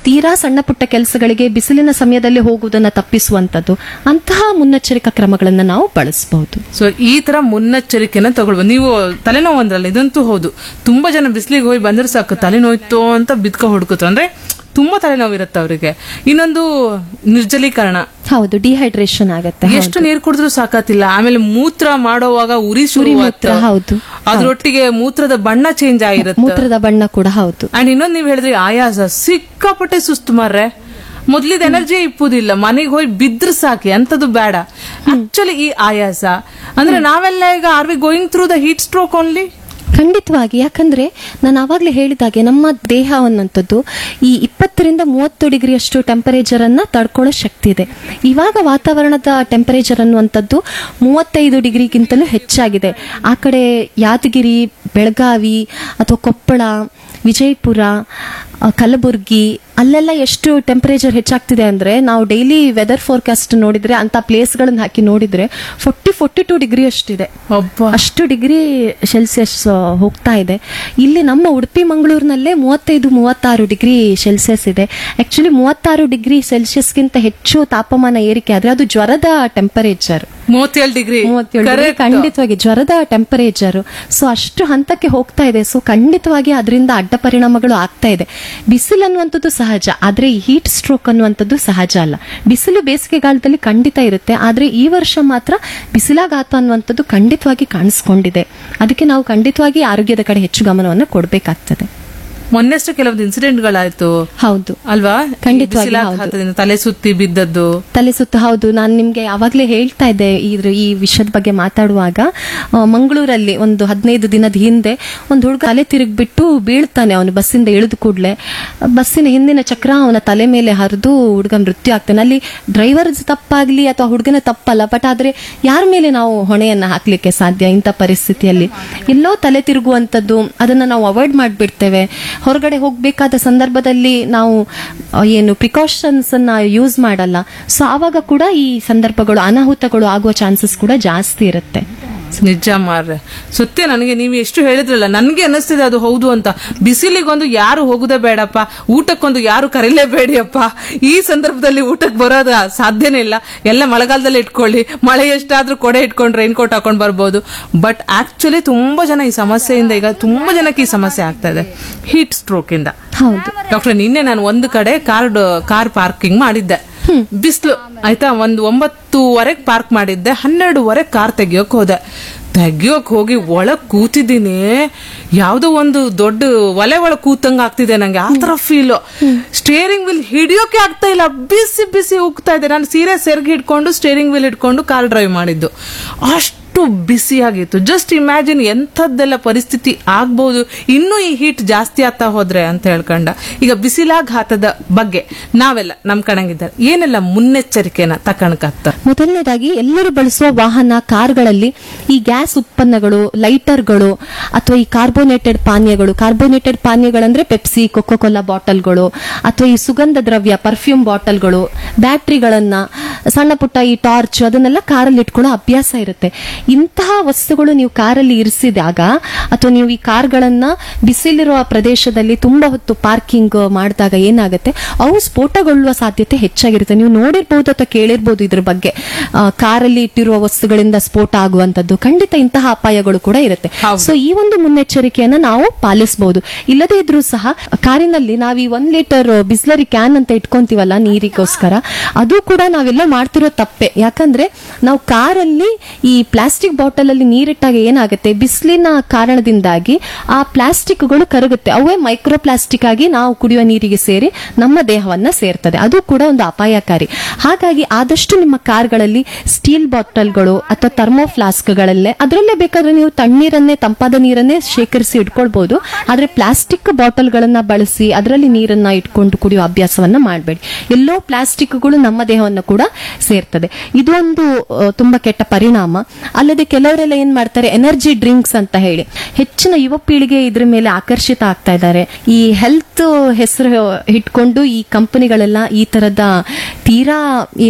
ತೀರಾ ಸಣ್ಣ ಪುಟ್ಟ ಕೆಲಸಗಳಿಗೆ ಬಿಸಿಲಿನ ಸಮಯದಲ್ಲಿ ಹೋಗುವುದನ್ನ ತಪ್ಪಿಸುವಂತದ್ದು ಅಂತಹ ಮುನ್ನೆಚ್ಚರಿಕಾ ಕ್ರಮಗಳನ್ನ ನಾವು ಬಳಸಬಹುದು ಸೊ ಈ ತರ ಮುನ್ನೆಚ್ಚರಿಕೆನ ತಗೊಳ್ಬೋದು ನೀವು ತಲೆನೋವು ಅಂದ್ರಲ್ಲ ಇದಂತೂ ಹೌದು ತುಂಬಾ ಜನ ಬಿಸಿಲಿಗೆ ಹೋಗಿ ಬಂದ್ರೆ ಸಾಕು ತಲೆನೋಯ್ತು ಅಂತ ಬಿದ್ಕ ಹುಡುಕುತ್ತೆ ಅಂದ್ರೆ ತುಂಬಾ ತಲೆನೋವು ಇರುತ್ತೆ ಅವರಿಗೆ ಇನ್ನೊಂದು ನಿರ್ಜಲೀಕರಣ ಹೌದು ಡಿಹೈಡ್ರೇಷನ್ ಆಗತ್ತೆ ಎಷ್ಟು ನೀರು ಕುಡಿದ್ರು ಸಾಕಾತಿಲ್ಲ ಆಮೇಲೆ ಮೂತ್ರ ಮಾಡೋವಾಗ ಉರಿ ಶುರು ಮೂತ್ರ, ಹೌದು. ಅದ್ರೊಟ್ಟಿಗೆ ಮೂತ್ರದ ಬಣ್ಣ ಚೇಂಜ್ ಆಗಿರುತ್ತೆ ಮೂತ್ರದ ಬಣ್ಣ ಕೂಡ ಹೌದು ಅಂಡ್ ಇನ್ನೊಂದ್ ನೀವ್ ಹೇಳಿದ್ರಿ ಆಯಾಸ ಸಿಕ್ಕಾಪಟ್ಟೆ ಸುಸ್ತು ಮಾರ್ರೆ ಮೊದ್ಲಿದ ಎನರ್ಜಿ ಇಪ್ಪುದಿಲ್ಲ ಮನೆಗೆ ಹೋಗಿ ಬಿದ್ರ ಸಾಕಿ ಅಂತದ್ದು ಬೇಡ ಆಕ್ಚುಲಿ ಈ ಆಯಾಸ ಅಂದ್ರೆ ನಾವೆಲ್ಲ ಈಗ are we going through the heat stroke only ಖಂಡಿತವಾಗಿ ಯಾಕಂದ್ರೆ ನಾನು ಆವಾಗಲೇ ಹೇಳಿದಾಗೆ ನಮ್ಮ ದೇಹ ಅನ್ನುವಂಥದ್ದು ಈ ಇಪ್ಪತ್ತರಿಂದ ಮೂವತ್ತು ಡಿಗ್ರಿಯಷ್ಟು ಟೆಂಪರೇಚರ್ ಅನ್ನ ತಡ್ಕೊಳ್ಳೋ ಶಕ್ತಿ ಇದೆ ಇವಾಗ ವಾತಾವರಣದ ಟೆಂಪರೇಚರ್ ಅನ್ನುವಂಥದ್ದು ಮೂವತ್ತೈದು ಡಿಗ್ರಿಗಿಂತಲೂ ಹೆಚ್ಚಾಗಿದೆ ಆ ಕಡೆ ಯಾದಗಿರಿ ಬೆಳಗಾವಿ ಅಥವಾ ಕೊಪ್ಪಳ ವಿಜಯಪುರ ಆ, ಕಲಬುರ್ಗಿ ಅಲ್ಲೆಲ್ಲ ಎಷ್ಟು ಟೆಂಪರೇಚರ್ ಹೆಚ್ಚಾಗ್ತಿದೆ ಅಂದ್ರೆ ನಾವು ಡೈಲಿ ವೆದರ್ ಫೋರ್ಕಾಸ್ಟ್ ನೋಡಿದ್ರೆ ಅಂತ ಪ್ಲೇಸ್ಗಳನ್ನ ಹಾಕಿ ನೋಡಿದ್ರೆ ಫೋರ್ಟಿ ಫೋರ್ಟಿ ಟು ಡಿಗ್ರಿ ಅಷ್ಟಿದೆ ಒಬ್ಬ ಅಷ್ಟು ಡಿಗ್ರಿ ಸೆಲ್ಸಿಯಸ್ ಹೋಗ್ತಾ ಇದೆ ಇಲ್ಲಿ ನಮ್ಮ ಉಡುಪಿ ಮಂಗಳೂರಿನಲ್ಲೇ ಮೂವತ್ತೈದು ಮೂವತ್ತಾರು ಡಿಗ್ರಿ ಸೆಲ್ಸಿಯಸ್ ಇದೆ ಆಕ್ಚುಲಿ ಮೂವತ್ತಾರು ಡಿಗ್ರಿ ಸೆಲ್ಸಿಯಸ್ಗಿಂತ ಹೆಚ್ಚು ತಾಪಮಾನ ಏರಿಕೆ ಆದ್ರೆ ಅದು ಜ್ವರದ ಟೆಂಪರೇಚರ್ ಮೂವತ್ತೇಳು ಡಿಗ್ರಿ ಮೂವತ್ತೇಳು degree ಖಂಡಿತವಾಗಿ ಜ್ವರದ ಟೆಂಪರೇಚರ್ ಸೊ ಅಷ್ಟು ಹಂತಕ್ಕೆ ಹೋಗ್ತಾ ಇದೆ ಸೊ ಖಂಡಿತವಾಗಿ ಅದರಿಂದ ಅಡ್ಡ ಪರಿಣಾಮಗಳು ಆಗ್ತಾ ಇದೆ ಬಿಸಿಲು ಅನ್ನುವಂಥದ್ದು ಸಹಜ ಆದ್ರೆ ಈ ಹೀಟ್ ಸ್ಟ್ರೋಕ್ ಅನ್ನುವಂಥದ್ದು ಸಹಜ ಅಲ್ಲ ಬಿಸಿಲು ಬೇಸಿಗೆಗಾಲದಲ್ಲಿ ಖಂಡಿತ ಇರುತ್ತೆ ಆದ್ರೆ ಈ ವರ್ಷ ಮಾತ್ರ ಬಿಸಿಲಾಘಾತ ಅನ್ನುವಂಥದ್ದು ಖಂಡಿತವಾಗಿ ಕಾಣಿಸ್ಕೊಂಡಿದೆ ಅದಕ್ಕೆ ನಾವು ಖಂಡಿತವಾಗಿ ಆರೋಗ್ಯದ ಕಡೆ ಹೆಚ್ಚು ಗಮನವನ್ನು ಕೊಡಬೇಕಾಗ್ತದೆ ಮೊನ್ನೆಷ್ಟು ಕೆಲವೊಂದು ಇನ್ಸಿಡೆಂಟ್ಗಳಾಯ್ತು ಹೌದು ಅಲ್ವಾ ಖಂಡಿತವಾಗಿ ಬಿಸಿಲಾಘಾತದಿಂದ ತಲೆ ಸುತ್ತಿ ಬಿದ್ದದ್ದು ತಲೆ ಸುತ್ತ ಹೌದು ನಾನು ನಿಮ್ಗೆ ಯಾವಾಗಲೇ ಹೇಳ್ತಾ ಇದ್ದೆ ಇದ್ರ ಈ ವಿಷಯದ ಬಗ್ಗೆ ಮಾತಾಡುವಾಗ ಆ, ಮಂಗಳೂರಲ್ಲಿ ಒಂದು ಹದಿನೈದು ದಿನದ ಹಿಂದೆ ಒಂದು ಹುಡುಗ ತಲೆ ತಿರುಗ್ಬಿಟ್ಟು ಬೀಳ್ತಾನೆ ಅವನು ಬಸ್ಸಿಂದ ಇಳಿದು ಕೂಡಲೇ ಬಸ್ಸಿನ ಹಿಂದಿನ ಚಕ್ರ ಅವನ ತಲೆ ಮೇಲೆ ಹರಿದು ಹುಡುಗ ಮೃತ್ಯು ಆಗ್ತಾನೆ ಅಲ್ಲಿ ಡ್ರೈವರ್ ತಪ್ಪಾಗ್ಲಿ ಅಥವಾ ಹುಡುಗನ ತಪ್ಪಲ್ಲ ಬಟ್ ಆದ್ರೆ ಯಾರ ಮೇಲೆ ನಾವು ಹೊಣೆಯನ್ನ ಹಾಕ್ಲಿಕ್ಕೆ ಸಾಧ್ಯ ಇಂಥ ಪರಿಸ್ಥಿತಿಯಲ್ಲಿ ಎಲ್ಲೋ ತಲೆ ತಿರುಗುವಂಥದ್ದು ಅದನ್ನ ನಾವು ಅವಾಯ್ಡ್ ಮಾಡಿಬಿಡ್ತೇವೆ ಹೊರಗಡೆ ಹೋಗ್ಬೇಕಾದ ಸಂದರ್ಭದಲ್ಲಿ ನಾವು ಆ, ಏನು ಪ್ರಿಕಾಷನ್ಸ್ ಅನ್ನ ಯೂಸ್ ಮಾಡಲ್ಲ ಸೊ ಆವಾಗ ಕೂಡ ಈ ಸಂದರ್ಭಗಳು ಅನಾಹುತಗಳು ಆಗುವ ಚಾನ್ಸಸ್ ಕೂಡ ಜಾಸ್ತಿ ಇರುತ್ತೆ ನಿಜ ಮಾರ್ರೆ ಸತ್ಯ ನನಗೆ ನೀವು ಎಷ್ಟು ಹೇಳಿದ್ರಲ್ಲ ನನಗೆ ಅನಿಸ್ತಿದೆ ಅದು ಹೌದು ಅಂತ ಬಿಸಿಲಿಗೊಂದು ಯಾರು ಹೋಗುದೇ ಬೇಡಪ್ಪ ಊಟಕ್ಕೊಂದು ಯಾರು ಕರೀಲೇಬೇಡಿಯಪ್ಪ ಈ ಸಂದರ್ಭದಲ್ಲಿ ಊಟಕ್ಕೆ ಬರೋದ ಸಾಧ್ಯನೇ ಇಲ್ಲ ಎಲ್ಲ ಮಳೆಗಾಲದಲ್ಲಿ ಇಟ್ಕೊಳ್ಳಿ ಮಳೆ ಎಷ್ಟಾದ್ರೂ ಕೊಡೆ ಇಟ್ಕೊಂಡು ರೈನ್ ಕೋಟ್ ಹಾಕೊಂಡ್ ಬರ್ಬೋದು ಬಟ್ ಆಕ್ಚುಲಿ ತುಂಬಾ ಜನ ಈ ಸಮಸ್ಯೆಯಿಂದ ಈಗ ತುಂಬಾ ಜನಕ್ಕೆ ಈ ಸಮಸ್ಯೆ ಆಗ್ತಾ ಇದೆ ಹೀಟ್ ಸ್ಟ್ರೋಕ್ ಇಂದ ಹೌದು ಡಾಕ್ಟರ್ ನಿನ್ನೆ ನಾನು ಒಂದು ಕಡೆ ಕಾರ್ ಕಾರ್ ಪಾರ್ಕಿಂಗ್ ಮಾಡಿದ್ದೆ ಬಿಸಿಲು ಆಯ್ತಾ ಒಂದು ಒಂಬತ್ತುವರೆಗೆ ಪಾರ್ಕ್ ಮಾಡಿದ್ದೆ ಹನ್ನೆರಡುವರೆ ಕಾರ್ ತೆಗಿಯೋಕ್ ಹೋದೆ ತೆಗಿಯೋಕ್ ಹೋಗಿ ಒಳಗ್ ಕೂತಿದ್ದೀನಿ ಯಾವ್ದೋ ಒಂದು ದೊಡ್ಡ ಒಲೆ ಒಳಗ್ ಕೂತಂಗ ಆಗ್ತಿದೆ ನಂಗೆ ಆ ತರ ಫೀಲ್ ಸ್ಟೇರಿಂಗ್ ವೀಲ್ ಹಿಡಿಯೋಕೆ ಆಗ್ತಾ ಇಲ್ಲ ಬಿಸಿ ಬಿಸಿ ಉಗ್ತಾ ಇದೆ ನಾನು ಸೀರೆ ಸೆರ್ಗಿ ಹಿಡ್ಕೊಂಡು ಸ್ಟೇರಿಂಗ್ ವೀಲ್ ಹಿಡ್ಕೊಂಡು ಕಾರ್ ಡ್ರೈವ್ ಮಾಡಿದ್ದು ಅಷ್ಟು ಬಿಸಿಯಾಗಿತ್ತು ಜಸ್ಟ್ ಇಮ್ಯಾಜಿನ್ ಎಂಥದ್ದೆಲ್ಲ ಪರಿಸ್ಥಿತಿ ಆಗ್ಬಹುದು ಇನ್ನೂ ಈ ಹೀಟ್ ಜಾಸ್ತಿ ಆಗ್ತಾ ಹೋದ್ರೆ ಅಂತ ಹೇಳ್ಕೊಂಡ ಈಗ ಬಿಸಿಲಾಘಾತದ ಬಗ್ಗೆ ನಾವೆಲ್ಲ ನಮ್ ಕಣಂಗಿದ್ದಾರೆ ಏನೆಲ್ಲ ಮುನ್ನೆಚ್ಚರಿಕೆನ ತಕಣಕತ್ತ ಮೊದಲನೇದಾಗಿ ಎಲ್ಲರೂ ಬಳಸುವ ವಾಹನ ಕಾರ್ಗಳಲ್ಲಿ ಈ ಗ್ಯಾಸ್ ಉತ್ಪನ್ನಗಳು ಲೈಟರ್ಗಳು ಅಥವಾ ಈ ಕಾರ್ಬೋನೇಟೆಡ್ ಪಾನೀಯಗಳು ಕಾರ್ಬೋನೇಟೆಡ್ ಪಾನೀಯಗಳಂದ್ರೆ ಪೆಪ್ಸಿ ಕೊಕೋ ಕೋಲಾ ಬಾಟಲ್ಗಳು ಅಥವಾ ಈ ಸುಗಂಧ ದ್ರವ್ಯ ಪರ್ಫ್ಯೂಮ್ ಬಾಟಲ್ಗಳು ಬ್ಯಾಟ್ರಿಗಳನ್ನ ಸಣ್ಣ ಪುಟ್ಟ ಈ ಟಾರ್ಚ್ ಅದನ್ನೆಲ್ಲ ಕಾರಲ್ಲಿ ಇಟ್ಕೊಳ್ಳೋ ಅಭ್ಯಾಸ ಇರುತ್ತೆ ಇಂತಹ ವಸ್ತುಗಳು ನೀವು ಕಾರಲ್ಲಿ ಇರಿಸಿದಾಗ ಅಥವಾ ನೀವು ಈ ಕಾರ್ಗಳನ್ನ ಬಿಸಿಲಿರುವ ಪ್ರದೇಶದಲ್ಲಿ ತುಂಬಾ ಹೊತ್ತು ಪಾರ್ಕಿಂಗ್ ಮಾಡಿದಾಗ ಏನಾಗುತ್ತೆ ಅವು ಸ್ಫೋಟಗೊಳ್ಳುವ ಸಾಧ್ಯತೆ ಹೆಚ್ಚಾಗಿರುತ್ತೆ ನೀವು ನೋಡಿರ್ಬಹುದು ಅಥವಾ ಕೇಳಿರ್ಬೋದು ಇದ್ರ ಬಗ್ಗೆ ಆ, ಕಾರಲ್ಲಿ ಇಟ್ಟಿರುವ ವಸ್ತುಗಳಿಂದ ಸ್ಫೋಟ ಆಗುವಂತದ್ದು ಖಂಡಿತ ಇಂತಹ ಅಪಾಯಗಳು ಕೂಡ ಇರುತ್ತೆ ಹೌದು. ಸೊ ಈ ಒಂದು ಮುನ್ನೆಚ್ಚರಿಕೆಯನ್ನ ನಾವು ಪಾಲಿಸಬಹುದು ಇಲ್ಲದೇ ಇದ್ರೂ ಸಹ ಕಾರಿನಲ್ಲಿ ನಾವು ಈ ಒಂದ್ ಲೀಟರ್ ಬಿಸ್ಲರಿ ಕ್ಯಾನ್ ಅಂತ ಇಟ್ಕೊಂತೀವಲ್ಲ ನೀರಿಗೋಸ್ಕರ ಅದು ಕೂಡ ನಾವೆಲ್ಲ ಮಾಡ್ತಿರೋ ತಪ್ಪೆ ಯಾಕಂದ್ರೆ ನಾವು ಕಾರಲ್ಲಿ ಈ ಪ್ಲಾಸ್ಟಿಕ್ ಬಾಟಲ್ ಅಲ್ಲಿ ನೀರಿಟ್ಟಾಗ ಏನಾಗುತ್ತೆ ಬಿಸಿಲಿನ ಕಾರಣದಿಂದಾಗಿ ಆ ಪ್ಲಾಸ್ಟಿಕ್ಗಳು ಕರಗುತ್ತೆ ಅವೇ ಮೈಕ್ರೋ ಪ್ಲಾಸ್ಟಿಕ್ ಆಗಿ ನಾವು ಕುಡಿಯುವ ನೀರಿಗೆ ಸೇರಿ ನಮ್ಮ ದೇಹವನ್ನ ಸೇರ್ತದೆ ಅದು ಕೂಡ ಒಂದು ಅಪಾಯಕಾರಿ ಹಾಗಾಗಿ ಆದಷ್ಟು ನಿಮ್ಮ ಕಾರ್ಗಳಲ್ಲಿ ಸ್ಟೀಲ್ ಬಾಟಲ್ಗಳು ಅಥವಾ ಥರ್ಮೋ ಫ್ಲಾಸ್ಕ್ಗಳಲ್ಲೇ ಅದರಲ್ಲೇ ಬೇಕಾದ್ರೆ ನೀವು ತಣ್ಣೀರನ್ನೇ ತಂಪಾದ ನೀರನ್ನೇ ಶೇಖರಿಸಿ ಇಟ್ಕೊಳ್ಬಹುದು ಆದ್ರೆ ಪ್ಲಾಸ್ಟಿಕ್ ಬಾಟಲ್ಗಳನ್ನ ಬಳಸಿ ಅದರಲ್ಲಿ ನೀರನ್ನ ಇಟ್ಕೊಂಡು ಕುಡಿಯುವ ಅಭ್ಯಾಸವನ್ನ ಮಾಡಬೇಡಿ ಎಲ್ಲೋ ಪ್ಲಾಸ್ಟಿಕ್ಗಳು ನಮ್ಮ ದೇಹವನ್ನು ಕೂಡ ಸೇರ್ತದೆ ಇದೊಂದು ಆ, ತುಂಬಾ ಕೆಟ್ಟ ಪರಿಣಾಮ ಅಲ್ಲದೆ ಕೆಲವರೆಲ್ಲ ಏನ್ ಮಾಡ್ತಾರೆ ಎನರ್ಜಿ ಡ್ರಿಂಕ್ಸ್ ಅಂತ ಹೇಳಿ ಹೆಚ್ಚಿನ ಯುವ ಪೀಳಿಗೆ ಇದ್ರ ಮೇಲೆ ಆಕರ್ಷಿತ ಆಗ್ತಾ ಇದ್ದಾರೆ ಈ ಹೆಲ್ತ್ ಹೆಸರು ಇಟ್ಕೊಂಡು ಈ ಕಂಪನಿಗಳೆಲ್ಲ ಈ ತರದ ತೀರಾ ಏನು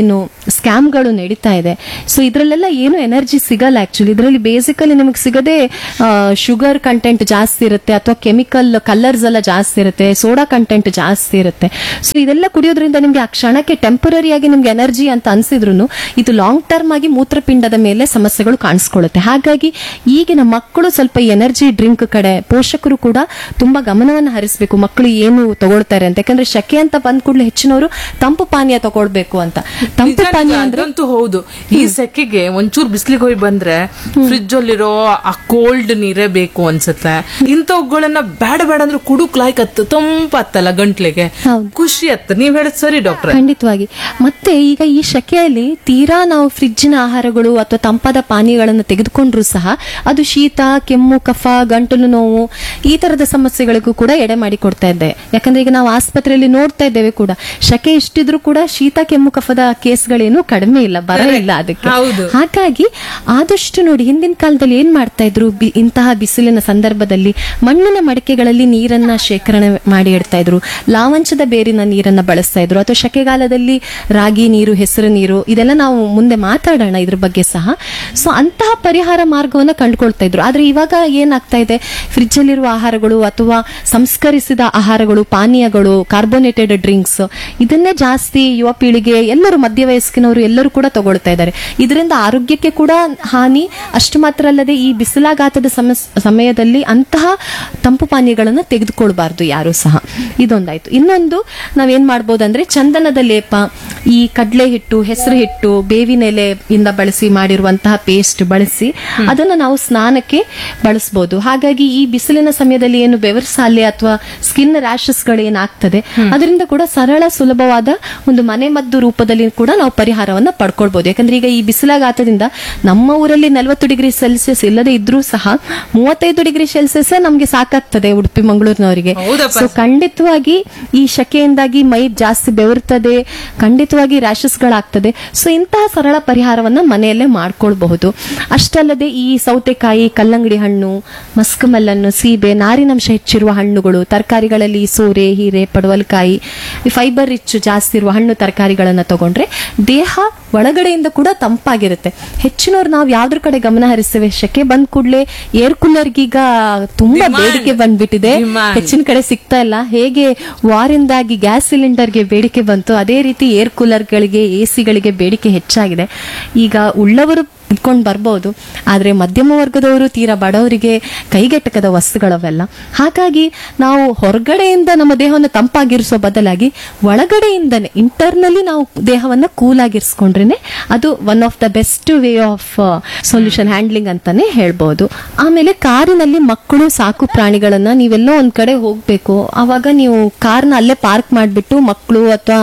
ಸ್ಕ್ಯಾಮ್ಗಳು ನಡೀತಾ ಇದೆ ಸೊ ಇದರಲ್ಲೆಲ್ಲ ಏನು ಎನರ್ಜಿ ಸಿಗಲ್ಲ ಆಕ್ಚುಲಿ ಇದರಲ್ಲಿ ಬೇಸಿಕಲಿ ನಿಮಗೆ ಸಿಗದೆ ಶುಗರ್ ಕಂಟೆಂಟ್ ಜಾಸ್ತಿ ಇರುತ್ತೆ ಅಥವಾ ಕೆಮಿಕಲ್ ಕಲರ್ಸ್ ಎಲ್ಲ ಜಾಸ್ತಿ ಇರುತ್ತೆ ಸೋಡಾ ಕಂಟೆಂಟ್ ಜಾಸ್ತಿ ಇರುತ್ತೆ ಸೊ ಇದೆಲ್ಲ ಕುಡಿಯೋದ್ರಿಂದ ನಿಮ್ಗೆ ಆ ಕ್ಷಣಕ್ಕೆ ಟೆಂಪರರಿ ಆಗಿ ನಿಮ್ಗೆ ಎನರ್ಜಿ ಅಂತ ಅನ್ಸಿದ್ರು ಇದು ಲಾಂಗ್ ಟರ್ಮ್ ಆಗಿ ಮೂತ್ರಪಿಂಡದ ಮೇಲೆ ಸಮಸ್ಯೆಗಳು ಕಾಣಿಸ್ಕೊಳ್ಳುತ್ತೆ ಹಾಗಾಗಿ ಈಗಿನ ಮಕ್ಕಳು ಸ್ವಲ್ಪ ಎನರ್ಜಿ ಡ್ರಿಂಕ್ ಕಡೆ ಪೋಷಕರು ಕೂಡ ತುಂಬಾ ಗಮನವನ್ನು ಹರಿಸಬೇಕು ಮಕ್ಕಳು ಏನು ತಗೊಳ್ತಾರೆ ಅಂತ ಯಾಕಂದ್ರೆ ಶಕೆ ಅಂತ ಬಂದ ಕೂಡಲೇ ಹೆಚ್ಚಿನವರು ತಂಪು ಪಾನೀಯ ತಗೊಳ್ಬೇಕು ಅಂತ ತಂಪು ನಿಜ, ನಿಜ, ಪಾನೀಯ ಅಂದ್ರೆ ಅದಂತೂ ಹೌದು ಈ ಸೆಕೆಗೆ ಒಂಚೂರು ಬಿಸಿಲಿಗೆ ಹೋಗಿ ಬಂದ್ರೆ ಫ್ರಿಜ್ ಅಲ್ಲಿರೋ ಆ ಕೋಲ್ಡ್ ನೀರೇ ಬೇಕು ಅನ್ಸುತ್ತೆ ಇಂಥವುಗಳನ್ನ ಬೇಡ ಬೇಡ ಅಂದ್ರೆ ಕುಡುಕ್ ಲಾಯ್ಕ್ ಹತ್ತು ತಂಪತ್ತಲ್ಲ ಗಂಟ್ಲಿಗೆ ಹೌದು. ಖುಷಿ ಅತ್ತ ನೀವ್ ಹೇಳದ್ ಸರಿ ಡಾಕ್ಟ್ರೆ ಖಂಡಿತವಾಗಿ ಮತ್ತೆ ಈಗ ಈ ಶಕೆಯಲ್ಲಿ ತೀರಾ ನಾವು ಫ್ರಿಜ್ಜಿನ ಆಹಾರಗಳು ಅಥವಾ ತಂಪಾದ ಪಾನೀಯಗಳನ್ನು ತೆಗೆದುಕೊಂಡ್ರು ಸಹ ಅದು ಶೀತ ಕೆಮ್ಮು ಕಫ ಗಂಟಲು ನೋವು ಈ ತರದ ಸಮಸ್ಯೆಗಳಿಗೂ ಕೂಡ ಎಡೆ ಮಾಡಿ ಕೊಡ್ತಾ ಇದೆ ಯಾಕಂದ್ರೆ ಈಗ ನಾವು ಆಸ್ಪತ್ರೆಯಲ್ಲಿ ನೋಡ್ತಾ ಇದ್ದೇವೆ ಕೂಡ ಶಕೆ ಇಷ್ಟಿದ್ರು ಕೂಡ ಶೀತ ಕೆಮ್ಮು ಕಫದ ಕೇಸ್ಗಳೇನು ಕಡಿಮೆ ಇಲ್ಲ ಬರ ಇಲ್ಲ ಅದಕ್ಕೆ ಹೌದು. ಹಾಗಾಗಿ ಆದಷ್ಟು ನೋಡಿ ಹಿಂದಿನ ಕಾಲದಲ್ಲಿ ಏನ್ ಮಾಡ್ತಾ ಇದ್ರು ಬಿ- ಇಂತಹ ಬಿಸಿಲಿನ ಸಂದರ್ಭದಲ್ಲಿ ಮಣ್ಣಿನ ಮಡಿಕೆಗಳಲ್ಲಿ ನೀರನ್ನ ಶೇಖರಣೆ ಮಾಡಿ ಇಡ್ತಾ ಇದ್ರು ಲಾವಂಚದ ಬೇರಿನ ನೀರನ್ನ ಬಳಸ್ತಾ ಇದ್ರು ಅಥವಾ ಶಕೆಗಾಲದಲ್ಲಿ ರಾಗಿ ನೀರು ಹೆಸರು ನೀರು ಇದೆಲ್ಲ ನಾವು ಮುಂದೆ ಮಾತಾಡೋಣ ಇದ್ರ ಬಗ್ಗೆ ಸಹ ಸೊ ಅಂತಹ ಪರಿಹಾರ ಮಾರ್ಗವನ್ನ ಕಂಡುಕೊಳ್ತಾ ಇದ್ರು ಆದ್ರೆ ಇವಾಗ ಏನಾಗ್ತಾ ಇದೆ ಫ್ರಿಜ್ ಅಲ್ಲಿರುವ ಆಹಾರಗಳು ಅಥವಾ ಸಂಸ್ಕರಿಸಿದ ಆಹಾರಗಳು ಪಾನೀಯಗಳು ಕಾರ್ಬೋನೇಟೆಡ್ ಡ್ರಿಂಕ್ಸ್ ಇದನ್ನೇ ಜಾಸ್ತಿ ಯುವ ಪೀಳಿಗೆ ಎಲ್ಲರೂ ಮಧ್ಯ ವಯಸ್ಕಿನವರು ಎಲ್ಲರೂ ಕೂಡ ತಗೊಳ್ತಾ ಇದ್ದಾರೆ ಇದರಿಂದ ಆರೋಗ್ಯಕ್ಕೆ ಕೂಡ ಹಾನಿ ಅಷ್ಟು ಮಾತ್ರ ಅಲ್ಲದೆ ಈ ಬಿಸಿಲಾಘಾತದ ಸಮಸ್- ಸಮಯದಲ್ಲಿ ಅಂತಹ ತಂಪು ಪಾನೀಯಗಳನ್ನು ತೆಗೆದುಕೊಳ್ಬಾರ್ದು ಯಾರು ಸಹ ಇದೊಂದಾಯ್ತು ಇನ್ನೊಂದು ನಾವೇನ್ ಮಾಡ್ಬೋದು ಅಂದ್ರೆ ಚಂದನದ ಲೇಪ ಈ ಕಡಲೆ ಹಿಟ್ಟು ಹೆಸರು ಹಿಟ್ಟು ಬೇವಿನ ಎಲೆಯಿಂದ ಬಳಸಿ ಮಾಡಿರುವಂತಹ ಪೇಸ್ಟ್ ಬಳಸಿ ಅದನ್ನ ನಾವು ಸ್ನಾನಕ್ಕೆ ಬಳಸಬಹುದು ಹಾಗಾಗಿ ಈ ಬಿಸಿಲಿನ ಸಮಯದಲ್ಲಿ ಏನು ಬೆವರ್ಸಾಲೆ ಅಥವಾ ಸ್ಕಿನ್ ರ್ಯಾಶಸ್ಗಳು ಏನಾಗ್ತದೆ ಅದರಿಂದ ಕೂಡ ಸರಳ ಸುಲಭವಾದ ಒಂದು ಮನೆಮದ್ದು ರೂಪದಲ್ಲಿ ಕೂಡ ನಾವು ಪರಿಹಾರವನ್ನ ಪಡ್ಕೊಳ್ಬಹುದು ಯಾಕಂದ್ರೆ ಈಗ ಈ ಬಿಸಿಲಾಘಾತದಿಂದ ನಮ್ಮ ಊರಲ್ಲಿ ನಲವತ್ತು ಡಿಗ್ರಿ ಸೆಲ್ಸಿಯಸ್ ಇಲ್ಲದೆ ಇದ್ರೂ ಸಹ ಮೂವತ್ತೈದು ಡಿಗ್ರಿ ಸೆಲ್ಸಿಯಸ್ ನಮ್ಗೆ ಸಾಕಾಗ್ತದೆ ಉಡುಪಿ ಮಂಗಳೂರಿನವರಿಗೆ ಹೌದಪ್ಪ. ಸೊ ಖಂಡಿತವಾಗಿ ಈ ಶಕೆಯಿಂದಾಗಿ ಮೈ ಜಾಸ್ತಿ ಬೆವರ್ತದೆ ಖಂಡಿತವಾಗಿ ರ್ಯಾಶಸ್ಗಳಾಗ್ತದೆ ಸೊ ಇಂತಹ ಸರಳ ಪರಿಹಾರವನ್ನ ಮನೆಯಲ್ಲೇ ಮಾಡ್ಕೊಳ್ಬಹುದು ಅಷ್ಟಲ್ಲದೆ ಈ ಸೌತೆಕಾಯಿ ಕಲ್ಲಂಗಡಿ ಹಣ್ಣು ಮಸ್ಕಮಲ್ಲನ್ನು ಸೀಬೆ ನಾರಿನಂಶ ಹೆಚ್ಚಿರುವ ಹಣ್ಣುಗಳು ತರಕಾರಿಗಳಲ್ಲಿ ಸೋರೆ ಹೀರೆ ಪಡವಲಕಾಯಿ ಫೈಬರ್ ರಿಚ್ ಜಾಸ್ತಿ ಇರುವ ಹಣ್ಣು ತರಕಾರಿಗಳನ್ನ ತಗೊಂಡ್ರೆ ದೇಹ ಒಳಗಡೆಯಿಂದ ಕೂಡ ತಂಪಾಗಿರುತ್ತೆ ಹೆಚ್ಚಿನವ್ರು ನಾವು ಯಾವ್ದ್ರ ಕಡೆ ಗಮನ ಹರಿಸ್ತೇವೆ ಶಕೆ ಬಂದ್ ಕೂಡಲೇ ಏರ್ ಕೂಲರ್ಗೀಗ ತುಂಬಾ Demand. ಬೇಡಿಕೆ ಬಂದ್ಬಿಟ್ಟಿದೆ Demand. ಹೆಚ್ಚಿನ ಕಡೆ ಸಿಗ್ತಾ ಇಲ್ಲ ಹೇಗೆ ವಾರಿಂದಾಗಿ ಗ್ಯಾಸ್ ಸಿಲಿಂಡರ್ಗೆ ಬೇಡಿಕೆ ಬಂತು ಅದೇ ರೀತಿ ಏರ್ ಕೂಲರ್ಗಳಿಗೆ ಎ ಸಿಗಳಿಗೆ ಬೇಡಿಕೆ ಹೆಚ್ಚಾಗಿದೆ ಈಗ ಉಳ್ಳವರು ಇಟ್ಕೊಂಡು ಬರ್ಬೋದು ಆದ್ರೆ ಮಧ್ಯಮ ವರ್ಗದವರು ತೀರಾ ಬಡವರಿಗೆ ಕೈಗೆಟಕದ ವಸ್ತುಗಳವೆಲ್ಲ ಹಾಗಾಗಿ ನಾವು ಹೊರಗಡೆಯಿಂದ ನಮ್ಮ ದೇಹವನ್ನು ತಂಪಾಗಿರಿಸೋ ಬದಲಾಗಿ ಒಳಗಡೆಯಿಂದನೇ ಇಂಟರ್ನಲಿ ನಾವು ದೇಹವನ್ನ ಕೂಲ್ ಆಗಿರಿಸ್ಕೊಂಡ್ರೇನೆ ಅದು one of the best way of solution handling ಅಂತಾನೆ ಹೇಳ್ಬೋದು ಆಮೇಲೆ ಕಾರಿನಲ್ಲಿ ಮಕ್ಕಳು ಸಾಕು ಪ್ರಾಣಿಗಳನ್ನ ನೀವೆಲ್ಲೋ ಒಂದ್ ಕಡೆ ಹೋಗ್ಬೇಕು ಅವಾಗ ನೀವು ಕಾರ್ನ ಅಲ್ಲೇ ಪಾರ್ಕ್ ಮಾಡಿಬಿಟ್ಟು ಮಕ್ಕಳು ಅಥವಾ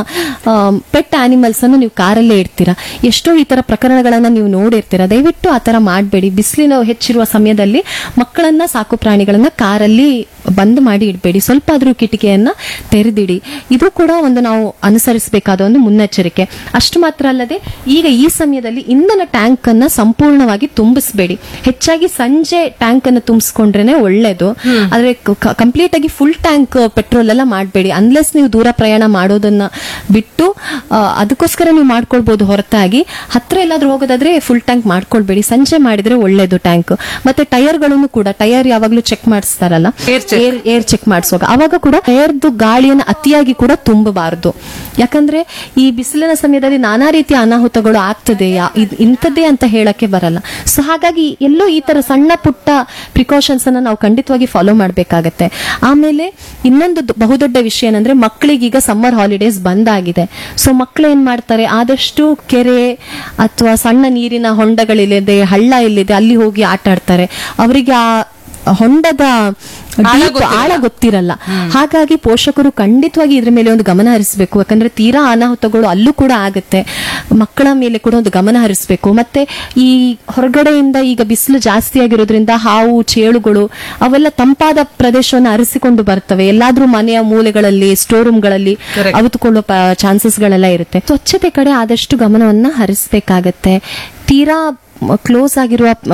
ಪೆಟ್ ಆನಿಮಲ್ಸ್ ಅನ್ನು ನೀವು ಕಾರಲ್ಲೇ ಇಡ್ತೀರಾ ಎಷ್ಟೋ ಈ ತರ ಪ್ರಕರಣಗಳನ್ನ ನೀವು ನೋಡಿರ್ತೀರಾ ದಯವಿಟ್ಟು ಆ ತರ ಮಾಡಬೇಡಿ ಬಿಸಿಲಿನ ಹೆಚ್ಚಿರುವ ಸಮಯದಲ್ಲಿ ಮಕ್ಕಳನ್ನ ಸಾಕು ಪ್ರಾಣಿಗಳನ್ನ ಕಾರಲ್ಲಿ ಬಂದ್ ಮಾಡಿ ಇಡಬೇಡಿ ಸ್ವಲ್ಪ ಆದ್ರೂ ಕಿಟಿಕಿಯನ್ನ ತೆರೆದಿಡಿ ಇದು ಕೂಡ ಒಂದು ನಾವು ಅನುಸರಿಸಬೇಕಾದ ಒಂದು ಮುನ್ನೆಚ್ಚರಿಕೆ ಅಷ್ಟು ಮಾತ್ರ ಅಲ್ಲದೆ ಈಗ ಈ ಸಮಯದಲ್ಲಿ ಇಂಧನ ಟ್ಯಾಂಕ್ ಅನ್ನ ಸಂಪೂರ್ಣವಾಗಿ ತುಂಬಿಸಬೇಡಿ ಹೆಚ್ಚಾಗಿ ಸಂಜೆ ಟ್ಯಾಂಕ್ ಅನ್ನು ತುಂಬಿಸ್ಕೊಂಡ್ರೇನೆ ಒಳ್ಳೇದು ಆದ್ರೆ ಕಂಪ್ಲೀಟ್ ಆಗಿ ಫುಲ್ ಟ್ಯಾಂಕ್ ಪೆಟ್ರೋಲ್ ಎಲ್ಲ ಮಾಡಬೇಡಿ ಅನ್ಲೆಸ್ ನೀವು ದೂರ ಪ್ರಯಾಣ ಮಾಡೋದನ್ನ ಬಿಟ್ಟು ಆ, ಅದಕ್ಕೋಸ್ಕರ ನೀವು ಮಾಡ್ಕೊಳ್ಬಹುದು ಹೊರತಾಗಿ ಹತ್ರ ಎಲ್ಲಾದ್ರೂ ಹೋಗೋದಾದ್ರೆ ಫುಲ್ ಟ್ಯಾಂಕ್ ಮಾಡ್ಕೊಳ್ಬೇಡಿ ಸಂಜೆ ಮಾಡಿದ್ರೆ ಒಳ್ಳೇದು ಟ್ಯಾಂಕ್ ಮತ್ತೆ ಟೈರ್ಗಳನ್ನು ಕೂಡ ಟೈರ್ ಯಾವಾಗ್ಲೂ ಚೆಕ್ ಮಾಡಿಸ್ತಾರಲ್ಲ Air check. Air air check ಮಾಡಿಸುವಾಗ ಅವಾಗ ಕೂಡ ಟೈರ್ದು ಗಾಳಿಯನ್ನು ಅತಿಯಾಗಿ ಕೂಡ ತುಂಬಬಾರದು ಯಾಕಂದ್ರೆ ಈ ಬಿಸಿಲಿನ ಸಮಯದಲ್ಲಿ ನಾನಾ ರೀತಿಯ ಅನಾಹುತಗಳು ಆಗ್ತದೆ ಯಾ- ಇದ್- ಇಂಥದ್ದೇ ಅಂತ ಹೇಳಕ್ಕೆ ಬರಲ್ಲ ಸೊ ಹಾಗಾಗಿ ಎಲ್ಲೋ ಈ ತರ ಸಣ್ಣ ಪುಟ್ಟ ಪ್ರಿಕಾಷನ್ಸ್ ಅನ್ನ ನಾವು ಖಂಡಿತವಾಗಿ ಫಾಲೋ ಮಾಡ್ಬೇಕಾಗತ್ತೆ ಆಮೇಲೆ ಇನ್ನೊಂದು ದೊ- ಬಹುದೊಡ್ಡ ವಿಷಯ ಏನಂದ್ರೆ ಮಕ್ಕಳಿಗೀಗ ಸಮ್ಮರ್ ಹಾಲಿಡೇಸ್ ಬಂದಾಗಿದೆ ಸೊ ಮಕ್ಕಳು ಏನ್ ಮಾಡ್ತಾರೆ ಆದಷ್ಟು ಕೆರೆ ಅಥವಾ ಸಣ್ಣ ನೀರಿನ ಹೊಂಡಗಳಿಲ್ಲಿದೆ ಹಳ್ಳ ಇಲ್ಲಿದೆ ಅಲ್ಲಿ ಹೋಗಿ ಆಟ ಆಡ್ತಾರೆ ಅವರಿಗೆ ಆ ಹೊಂಡದ ಆಳ deep ಗೊತ್ತಿರಲ್ಲ. ಆಳ ಗೊತ್ತಿರಲ್ಲ ಹಾಗಾಗಿ ಪೋಷಕರು ಖಂಡಿತವಾಗಿ ಇದ್ರ ಮೇಲೆ ಒಂದು ಗಮನ ಹರಿಸಬೇಕು ಯಾಕಂದ್ರೆ ತೀರಾ ಅನಾಹುತಗಳು ಅಲ್ಲೂ ಕೂಡ ಆಗುತ್ತೆ ಮಕ್ಕಳ ಮೇಲೆ ಕೂಡ ಒಂದು ಗಮನ ಹರಿಸಬೇಕು ಮತ್ತೆ ಈ ಹೊರಗಡೆಯಿಂದ ಈಗ ಬಿಸಿಲು ಜಾಸ್ತಿ ಆಗಿರೋದ್ರಿಂದ ಹಾವು ಚೇಳುಗಳು ಅವೆಲ್ಲ ತಂಪಾದ ಪ್ರದೇಶವನ್ನು ಅರಸಿಕೊಂಡು ಬರ್ತವೆ ಎಲ್ಲಾದ್ರೂ ಮನೆಯ ಮೂಲೆಗಳಲ್ಲಿ ಸ್ಟೋರ್ ರೂಮ್ಗಳಲ್ಲಿ Correct. ಅವಿತುಕೊಳ್ಳೋ ಚಾನ್ಸಸ್ಗಳೆಲ್ಲ ಇರುತ್ತೆ ಸ್ವಚ್ಛತೆ ಕಡೆ ಆದಷ್ಟು ಗಮನವನ್ನ ಹರಿಸಬೇಕಾಗತ್ತೆ ತೀರಾ ಕ್ಲೋಸ್ ಆಗಿರುವ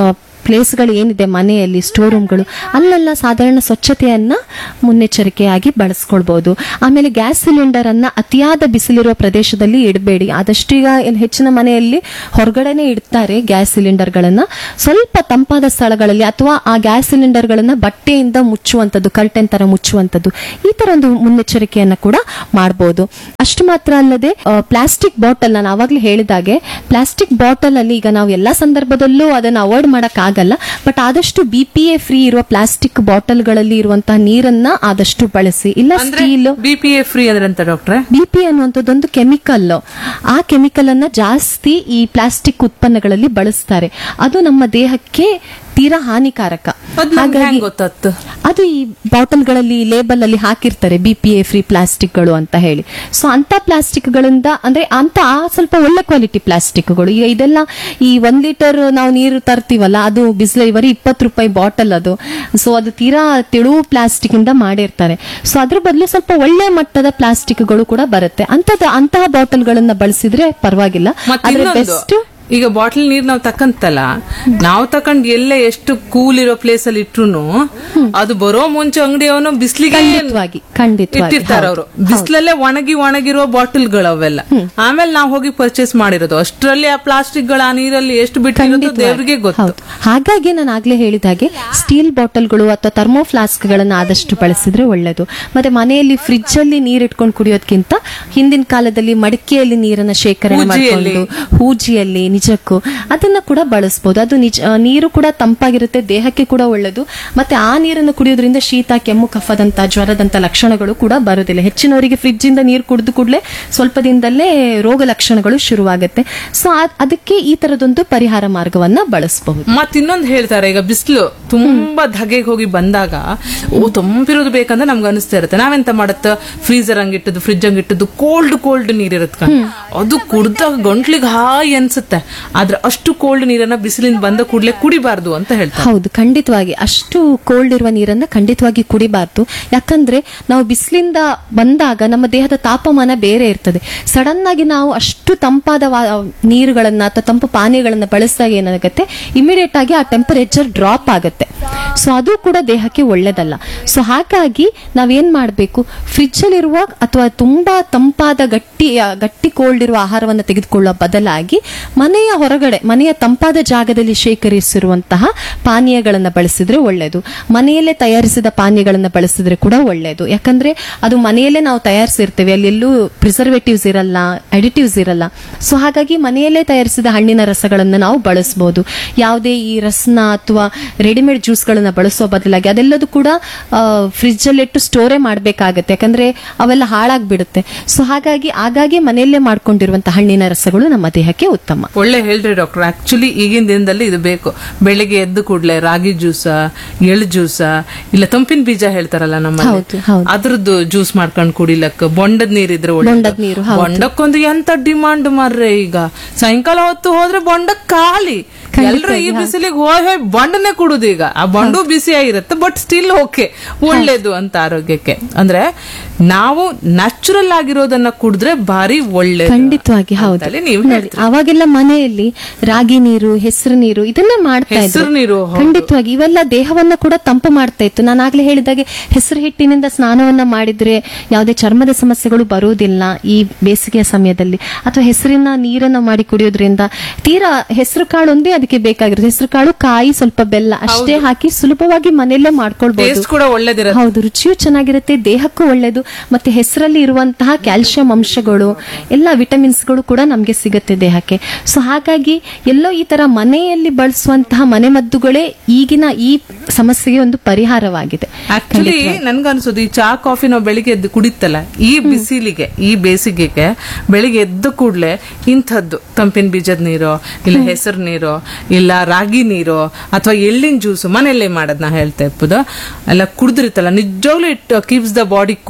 ಪ್ಲೇಸ್ಗಳು ಏನಿದೆ ಮನೆಯಲ್ಲಿ ಸ್ಟೋರ್ ರೂಮ್ಗಳು ಅಲ್ಲೆಲ್ಲ ಸಾಧಾರಣ ಸ್ವಚ್ಛತೆಯನ್ನ ಮುನ್ನೆಚ್ಚರಿಕೆಯಾಗಿ ಬಳಸ್ಕೊಳ್ಬಹುದು ಆಮೇಲೆ ಗ್ಯಾಸ್ ಸಿಲಿಂಡರ್ ಅನ್ನ ಅತಿಯಾದ ಬಿಸಿಲಿರುವ ಪ್ರದೇಶದಲ್ಲಿ ಇಡಬೇಡಿ ಆದಷ್ಟು ಈಗ ಏನ್ ಹೆಚ್ಚಿನ ಮನೆಯಲ್ಲಿ ಹೊರಗಡೆನೆ ಇಡ್ತಾರೆ ಗ್ಯಾಸ್ ಸಿಲಿಂಡರ್ ಗಳನ್ನ ಸ್ವಲ್ಪ ತಂಪಾದ ಸ್ಥಳಗಳಲ್ಲಿ ಅಥವಾ ಆ ಗ್ಯಾಸ್ ಸಿಲಿಂಡರ್ ಗಳನ್ನ ಬಟ್ಟೆಯಿಂದ ಮುಚ್ಚುವಂತದ್ದು ಕರ್ಟೆನ್ ತರ ಮುಚ್ಚುವಂತದ್ದು ಈ ತರ ಒಂದು ಮುನ್ನೆಚ್ಚರಿಕೆಯನ್ನ ಕೂಡ ಮಾಡಬಹುದು ಅಷ್ಟು ಮಾತ್ರ ಅಲ್ಲದೆ ಪ್ಲಾಸ್ಟಿಕ್ ಬಾಟಲ್ ನಾನು ಆವಾಗಲೇ ಹೇಳಿದಾಗೆ ಪ್ಲಾಸ್ಟಿಕ್ ಬಾಟಲ್ ಅಲ್ಲಿ ಈಗ ನಾವು ಎಲ್ಲಾ ಸಂದರ್ಭದಲ್ಲೂ ಅದನ್ನ ಅವಾಯ್ಡ್ ಮಾಡಕ್ ಆಗಲ್ಲ ಬಟ್ ಆದಷ್ಟು ಬಿ ಪಿ ಎ ಫ್ರೀ ಇರುವ ಪ್ಲಾಸ್ಟಿಕ್ ಬಾಟಲ್ಗಳಲ್ಲಿ ಇರುವಂತಹ ನೀರನ್ನ ಆದಷ್ಟು ಬಳಸಿ ಇಲ್ಲ ಅಂದ್ರೆ steel B P A free ಅಂದ್ರೆ ಅಂತ ಡಾಕ್ಟ್ರೆ ಬಿ ಪಿ ಅನ್ನುವಂಥದ್ದೊಂದು ಕೆಮಿಕಲ್ ಆ ಕೆಮಿಕಲ್ ಅನ್ನ ಜಾಸ್ತಿ ಈ ಪ್ಲಾಸ್ಟಿಕ್ ಉತ್ಪನ್ನಗಳಲ್ಲಿ ಬಳಸ್ತಾರೆ ಅದು ನಮ್ಮ ದೇಹಕ್ಕೆ ತೀರಾ ಹಾನಿಕಾರಕ ಅದ್ ನಮ್ಗೆ ಹೆಂಗ್ ಗೊತ್ತಾತ್ತು ಅದು ಈ ಬಾಟಲ್ಗಳಲ್ಲಿ ಲೇಬಲ್ ಅಲ್ಲಿ ಹಾಕಿರ್ತಾರೆ ಬಿ ಪಿ ಎ ಫ್ರೀ ಪ್ಲಾಸ್ಟಿಕ್ಗಳು ಅಂತ ಹೇಳಿ ಸೊ ಅಂತ ಪ್ಲಾಸ್ಟಿಕ್ಗಳಿಂದ ಅಂದ್ರೆ ಅಂತ ಆ ಸ್ವಲ್ಪ ಒಳ್ಳೆ ಕ್ವಾಲಿಟಿ ಪ್ಲಾಸ್ಟಿಕ್ಗಳು ಈಗ ಇದೆಲ್ಲ ಈ ಒಂದ್ ಲೀಟರ್ ನಾವು ನೀರು ತರ್ತೀವಲ್ಲ ಅದು ಬಿಸಿಲು ಬರೀ ಇಪ್ಪತ್ತು ರೂಪಾಯಿ ಬಾಟಲ್ ಅದು ಸೊ ಅದು ತೀರಾ ತೆಳುವು ಪ್ಲಾಸ್ಟಿಕ್ ಇಂದ ಮಾಡಿರ್ತಾರೆ ಸೊ ಅದ್ರ ಬದಲು ಸ್ವಲ್ಪ ಒಳ್ಳೆ ಮಟ್ಟದ ಪ್ಲಾಸ್ಟಿಕ್ಗಳು ಕೂಡ ಬರುತ್ತೆ ಅಂತದ ಅಂತಹ ಬಾಟಲ್ಗಳನ್ನ ಬಳಸಿದ್ರೆ ಪರವಾಗಿಲ್ಲ ಮತ್ತೆ ಆದ್ರೆ ಇನ್ನೊಂದು ಬೆಸ್ಟ್ ಈಗ ಬಾಟಲ್ ನೀರ್ ನಾವು ತಕ್ಕಂತಲ್ಲ ನಾವು ತಕೊಂಡ್ ಎಲ್ಲೇ ಎಷ್ಟು ಕೂಲ್ ಇರೋ ಪ್ಲೇಸ್ ಅಲ್ಲಿ ಇಟ್ರು ಅದು ಬರೋ ಮುಂಚೆ ಅಂಗಡಿಯವನು ಬಿಸ್ಲಿಗೆ ಖಂಡಿತವಾಗಿ ಖಂಡಿತವಾಗಿ ಇಟ್ಟಿರ್ತಾರ ಅವರು ಬಿಸ್ಲಲ್ಲೇ ಒಣಗಿ ಒಣಗಿರೋ ಬಾಟಲ್ಗಳು ಅವೆಲ್ಲ ಆಮೇಲೆ ನಾವು ಹೋಗಿ ಪರ್ಚೇಸ್ ಮಾಡಿರೋದು ಅಷ್ಟರಲ್ಲಿ ಆ ಪ್ಲಾಸ್ಟಿಕ್ ಗಳ ಆ ನೀರಲ್ಲಿ ಎಷ್ಟು ಬಿಟ್ಟಿರೋದು ದೇವ್ರಿಗೆ ಗೊತ್ತು ಹೌದು ಹಾಗಾಗಿ ನಾನು ಆಗ್ಲೇ ಹೇಳಿದ ಹಾಗೆ ಸ್ಟೀಲ್ ಬಾಟಲ್ಗಳು ಅಥವಾ ಥರ್ಮೋ ಫ್ಲಾಸ್ಕ್ ಗಳನ್ನ ಆದಷ್ಟು ಬಳಸಿದ್ರೆ ಒಳ್ಳೇದು ಮತ್ತೆ ಮನೆಯಲ್ಲಿ ಫ್ರಿಡ್ಜ್ ಅಲ್ಲಿ ನೀರ್ ಇಟ್ಕೊಂಡು ಕುಡಿಯೋದ್ಕಿಂತ ಹಿಂದಿನ ಕಾಲದಲ್ಲಿ ಮಡಿಕೆಯಲ್ಲಿ ನೀರನ್ನ ಶೇಖರಣೆ ಹೂಜಿಯಲ್ಲಿ. ಮಾಡಿಕೊಂಡು ಹೂಜಿಯಲ್ಲಿ ನಿಜಕ್ಕೂ ಅದನ್ನ ಕೂಡ ಬಳಸಬಹುದು ಅದು ನಿಜ ಆ, ನೀರು ಕೂಡ ತಂಪಾಗಿರುತ್ತೆ ದೇಹಕ್ಕೆ ಕೂಡ ಒಳ್ಳೆಯದು ಮತ್ತೆ ಆ ನೀರನ್ನು ಕುಡಿಯೋದ್ರಿಂದ ಶೀತ ಕೆಮ್ಮು ಕಫದಂತ ಜ್ವರದಂತ ಲಕ್ಷಣಗಳು ಕೂಡ ಬರೋದಿಲ್ಲ ಹೆಚ್ಚಿನವರಿಗೆ ಫ್ರಿಡ್ಜ್ ಇಂದ ನೀರು ಕುಡಿದು ಕೂಡಲೇ ಸ್ವಲ್ಪ ದಿನದಲ್ಲೇ ರೋಗ ಲಕ್ಷಣಗಳು ಶುರುವಾಗುತ್ತೆ ಸೊ ಅದಕ್ಕೆ ಈ ತರದೊಂದು ಪರಿಹಾರ ಮಾರ್ಗವನ್ನ ಬಳಸಬಹುದು ಮತ್ ಇನ್ನೊಂದು ಹೇಳ್ತಾರೆ ಈಗ ಬಿಸಿಲು ತುಂಬಾ ಧಗೆಗೆ ಹೋಗಿ ಬಂದಾಗ ಓ ತಂಪಿರೋದು ಬೇಕಂದ್ರೆ ನಮ್ಗೆ ಅನಿಸ್ತಾ ಇರುತ್ತೆ ನಾವೆಂತ ಮಾಡತ್ತ ಫ್ರೀಸರ್ ಹಂಗಿಟ್ಟದ್ದು ಫ್ರಿಜ್ ಹಂಗಿಟ್ಟದ್ದು ಕೋಲ್ಡ್ ಕೋಲ್ಡ್ ನೀರ್ ಇರುತ್ತೆ ಅದು ಕುಡ್ದಾಗ ಗಂಟ್ಲಿಗೆ ಹಾಯ್ ಅನ್ಸುತ್ತೆ ಆದ್ರೆ ಅಷ್ಟು ಕೋಲ್ಡ್ ನೀರನ್ನ ಬಿಸಿಲಿಂದ ಬಂದ ಕೂಡ್ಲೆ ಕುಡಿಬಾರ್ದು ಅಂತ ಹೇಳ್ತಾರೆ ಹೌದು ಖಂಡಿತವಾಗಿ ಅಷ್ಟು ಕೋಲ್ಡ್ ಇರುವ ನೀರನ್ನ ಖಂಡಿತವಾಗಿ ಕುಡಿಬಾರ್ದು ಯಾಕಂದ್ರೆ ನಾವು ಬಿಸಿಲಿಂದ ಬಂದಾಗ ನಮ್ಮ ದೇಹದ ತಾಪಮಾನ ಬೇರೆ ಇರ್ತದೆ ಸಡನ್ ಆಗಿ ನಾವು ಅಷ್ಟು ತಂಪಾದ ವಾ- ನೀರುಗಳನ್ನ ಅಥವಾ ತಂಪು ಪಾನೀಯಗಳನ್ನ ಬಳಸಿದಾಗ ಏನಾಗುತ್ತೆ ಇಮಿಡಿಯೇಟ್ ಆಗಿ ಆ ಟೆಂಪರೇಚರ್ ಡ್ರಾಪ್ ಆಗುತ್ತೆ ಸೊ ಅದು ಕೂಡ ದೇಹಕ್ಕೆ ಒಳ್ಳೇದಲ್ಲ ಸೊ ಹಾಗಾಗಿ ನಾವೇನ್ ಮಾಡಬೇಕು ಫ್ರಿಡ್ಜ್ ಅಲ್ಲಿರುವ ಅಥವಾ ತುಂಬಾ ತಂಪಾದ ಗಟ್ಟಿ ಆ, ಗಟ್ಟಿ ಕೋಲ್ಡ್ ಇರುವ ಆಹಾರವನ್ನು ತೆಗೆದುಕೊಳ್ಳುವ ಬದಲಾಗಿ ಮನೆಯ ಹೊರಗಡೆ ಮನೆಯ ತಂಪಾದ ಜಾಗದಲ್ಲಿ ಶೇಖರಿಸಿರುವಂತಹ ಪಾನೀಯಗಳನ್ನು ಬಳಸಿದ್ರೆ ಒಳ್ಳೆಯದು ಮನೆಯಲ್ಲೇ ತಯಾರಿಸಿದ ಪಾನೀಯಗಳನ್ನು ಬಳಸಿದ್ರೆ ಕೂಡ ಒಳ್ಳೆಯದು ಯಾಕಂದ್ರೆ ಅದು ಮನೆಯಲ್ಲೇ ನಾವು ತಯಾರಿಸಿರ್ತೇವೆ ಅಲ್ಲಿ ಎಲ್ಲೂ ಪ್ರಿಸರ್ವೇಟಿವ್ಸ್ ಇರಲ್ಲ ಅಡಿಟಿವ್ಸ್ ಇರಲ್ಲ ಸೊ ಹಾಗಾಗಿ ಮನೆಯಲ್ಲೇ ತಯಾರಿಸಿದ ಹಣ್ಣಿನ ರಸಗಳನ್ನು ನಾವು ಬಳಸಬಹುದು ಯಾವುದೇ ಈ ರಸನ ಅಥವಾ ರೆಡಿಮೇಡ್ ಜ್ಯೂಸ್ಗಳನ್ನ ಬಳಸುವ ಬದಲಾಗಿ ಅದೆಲ್ಲದೂ ಕೂಡ ಫ್ರಿಜ್ ಅಲ್ಲಿ ಇಟ್ಟು ಸ್ಟೋರೇ ಮಾಡಬೇಕಾಗತ್ತೆ ಯಾಕಂದ್ರೆ ಅವೆಲ್ಲ ಹಾಳಾಗ್ಬಿಡುತ್ತೆ ಸೊ ಹಾಗಾಗಿ ಆಗಾಗ್ಗೆ ಮನೆಯಲ್ಲೇ ಮಾಡ್ಕೊಂಡಿರುವಂತಹ ಹಣ್ಣಿನ ರಸಗಳು ನಮ್ಮ ದೇಹಕ್ಕೆ ಉತ್ತಮ ಒಳ್ಳೆ ಹೇಳ್ರಿ ಡಾಕ್ಟರ್ ಆಕ್ಚುಲಿ ಈಗಿನ ದಿನದಲ್ಲಿ ಇದು ಬೇಕು ಬೆಳಿಗ್ಗೆ ಎದ್ದು ಕೂಡ್ಲೆ ರಾಗಿ ಜ್ಯೂಸ ಎಳ್ಳು ಜ್ಯೂಸ ಇಲ್ಲ ತಂಪಿನ ಬೀಜ ಹೇಳ್ತಾರಲ್ಲ ನಮ್ಮ ಹೌದು, ಹೌದು. ಅದ್ರದ್ದು ಜ್ಯೂಸ್ ಮಾಡ್ಕೊಂಡು ಕುಡಿಲಕ್ಕ ಬೊಂಡದ ನೀರಿದ್ರೆ ಒಳ್ಳೆದು. ಬೊಂಡದ್ ನೀರು, ಹೌದು. ಬೊಂಡಕ್ಕೊಂದು ಎಂತ ಡಿಮಾಂಡ್ ಮಾರ್ರೆ ಈಗ ಸಾಯಂಕಾಲ ಹೊತ್ತು ಹೋದ್ರೆ ಬೊಂಡ ಖಾಲಿ ಎಲ್ರು ಈ ಬಿಸಿಲಿಗೆ ಹೋಯ್ ಹೋಯ್ ಬೊಂಡನೆ ಕುಡುದು ಈಗ ಆ ಬೊಂಡು ಬಿಸಿಯಾಗಿರುತ್ತೆ ಬಟ್ ಸ್ಟಿಲ್ ಓಕೆ ಒಳ್ಳೇದು ಅಂತ ಆರೋಗ್ಯಕ್ಕೆ ಅಂದ್ರೆ ನಾವು ನ್ಯಾಚುರಲ್ ಆಗಿರೋದನ್ನ ಕುಡಿದ್ರೆ ಭಾರಿ ಒಳ್ಳೇದು ಖಂಡಿತವಾಗಿ ಹೌದು ಅಂತೇಳಿ ನೀವು ನೋಡಿ ಅವಾಗೆಲ್ಲ ಮನೆಯಲ್ಲಿ ರಾಗಿ ನೀರು ಹೆಸರು ನೀರು ಇದನ್ನ ಮಾಡ್ತಾ ಇದ್ರು ಹೆಸರು ನೀರು, ಹೌದು. ಖಂಡಿತವಾಗಿ ಇವೆಲ್ಲ ದೇಹವನ್ನ ಕೂಡ ತಂಪು ಮಾಡ್ತಾ ಇತ್ತು ನಾನು ಆಗ್ಲೇ ಹೇಳಿದಾಗೆ ಹೆಸರು ಹಿಟ್ಟಿನಿಂದ ಸ್ನಾನವನ್ನ ಮಾಡಿದ್ರೆ ಯಾವುದೇ ಚರ್ಮದ ಸಮಸ್ಯೆಗಳು ಬರುವುದಿಲ್ಲ ಈ ಬೇಸಿಗೆಯ ಸಮಯದಲ್ಲಿ ಅಥವಾ ಹೆಸರಿನ ನೀರನ್ನ ಮಾಡಿ ಕುಡಿಯೋದ್ರಿಂದ ತೀರಾ ಹೆಸರು ಕಾಳು ಒಂದೇ ಅದಕ್ಕೆ ಬೇಕಾಗಿರುತ್ತೆ ಹೆಸರು ಕಾಳು ಕಾಯಿ ಸ್ವಲ್ಪ ಬೆಲ್ಲ ಅಷ್ಟೇ ಹಾಕಿ ಸುಲಭವಾಗಿ ಮನೆಯಲ್ಲೇ ಮಾಡ್ಕೊಳ್ಬಹುದು ಟೇಸ್ಟ್ ಕೂಡ ಒಳ್ಳೇದಿರುತ್ತೆ ಹೌದು ರುಚಿಯೂ ಚೆನ್ನಾಗಿರುತ್ತೆ ದೇಹಕ್ಕೂ ಒಳ್ಳೆಯದು ಮತ್ತೆ ಹೆಸರಲ್ಲಿ ಇರುವಂತಹ ಕ್ಯಾಲ್ಸಿಯಂ ಅಂಶಗಳು ಎಲ್ಲ ವಿಟಮಿನ್ಸ್ಗಳು ಕೂಡ ನಮಗೆ ಸಿಗುತ್ತೆ ದೇಹಕ್ಕೆ ಸೊ ಹಾಗಾಗಿ ಎಲ್ಲೋ ಈ ತರ ಮನೆಯಲ್ಲಿ ಬಳಸುವಂತಹ ಮನೆಮದ್ದುಗಳೇ ಈಗಿನ ಈ ಸಮಸ್ಯೆಗೆ ಒಂದು ಪರಿಹಾರವಾಗಿದೆ ಆಕ್ಚುಲಿ ನನ್ಗನ್ಸೋದು ಈ ಚಾ ಕಾಫಿ ನಾವು ಬೆಳಿಗ್ಗೆ ಎದ್ದು ಕುಡಿತಲ್ಲ ಈ ಬಿಸಿಲಿಗೆ ಈ ಬೇಸಿಗೆಗೆ ಬೆಳಿಗ್ಗೆ ಎದ್ದ ಕೂಡ್ಲೆ ಇಂಥದ್ದು ತಂಪಿನ ಬೀಜದ ನೀರು ಇಲ್ಲ ಹೆಸರು ನೀರು ಇಲ್ಲ ರಾಗಿ ನೀರು ಅಥವಾ ಎಳ್ಳಿನ ಜ್ಯೂಸು ಮನೆಯಲ್ಲೇ ಮಾಡೋದ್ ನಾ ಹೇಳ್ತಾ ಇಪ್ಪದು ಎಲ್ಲ ಕುಡಿದಿರುತ್ತಲ್ಲ ನಿಜವಾಗ್ಲೂ it keeps the body cool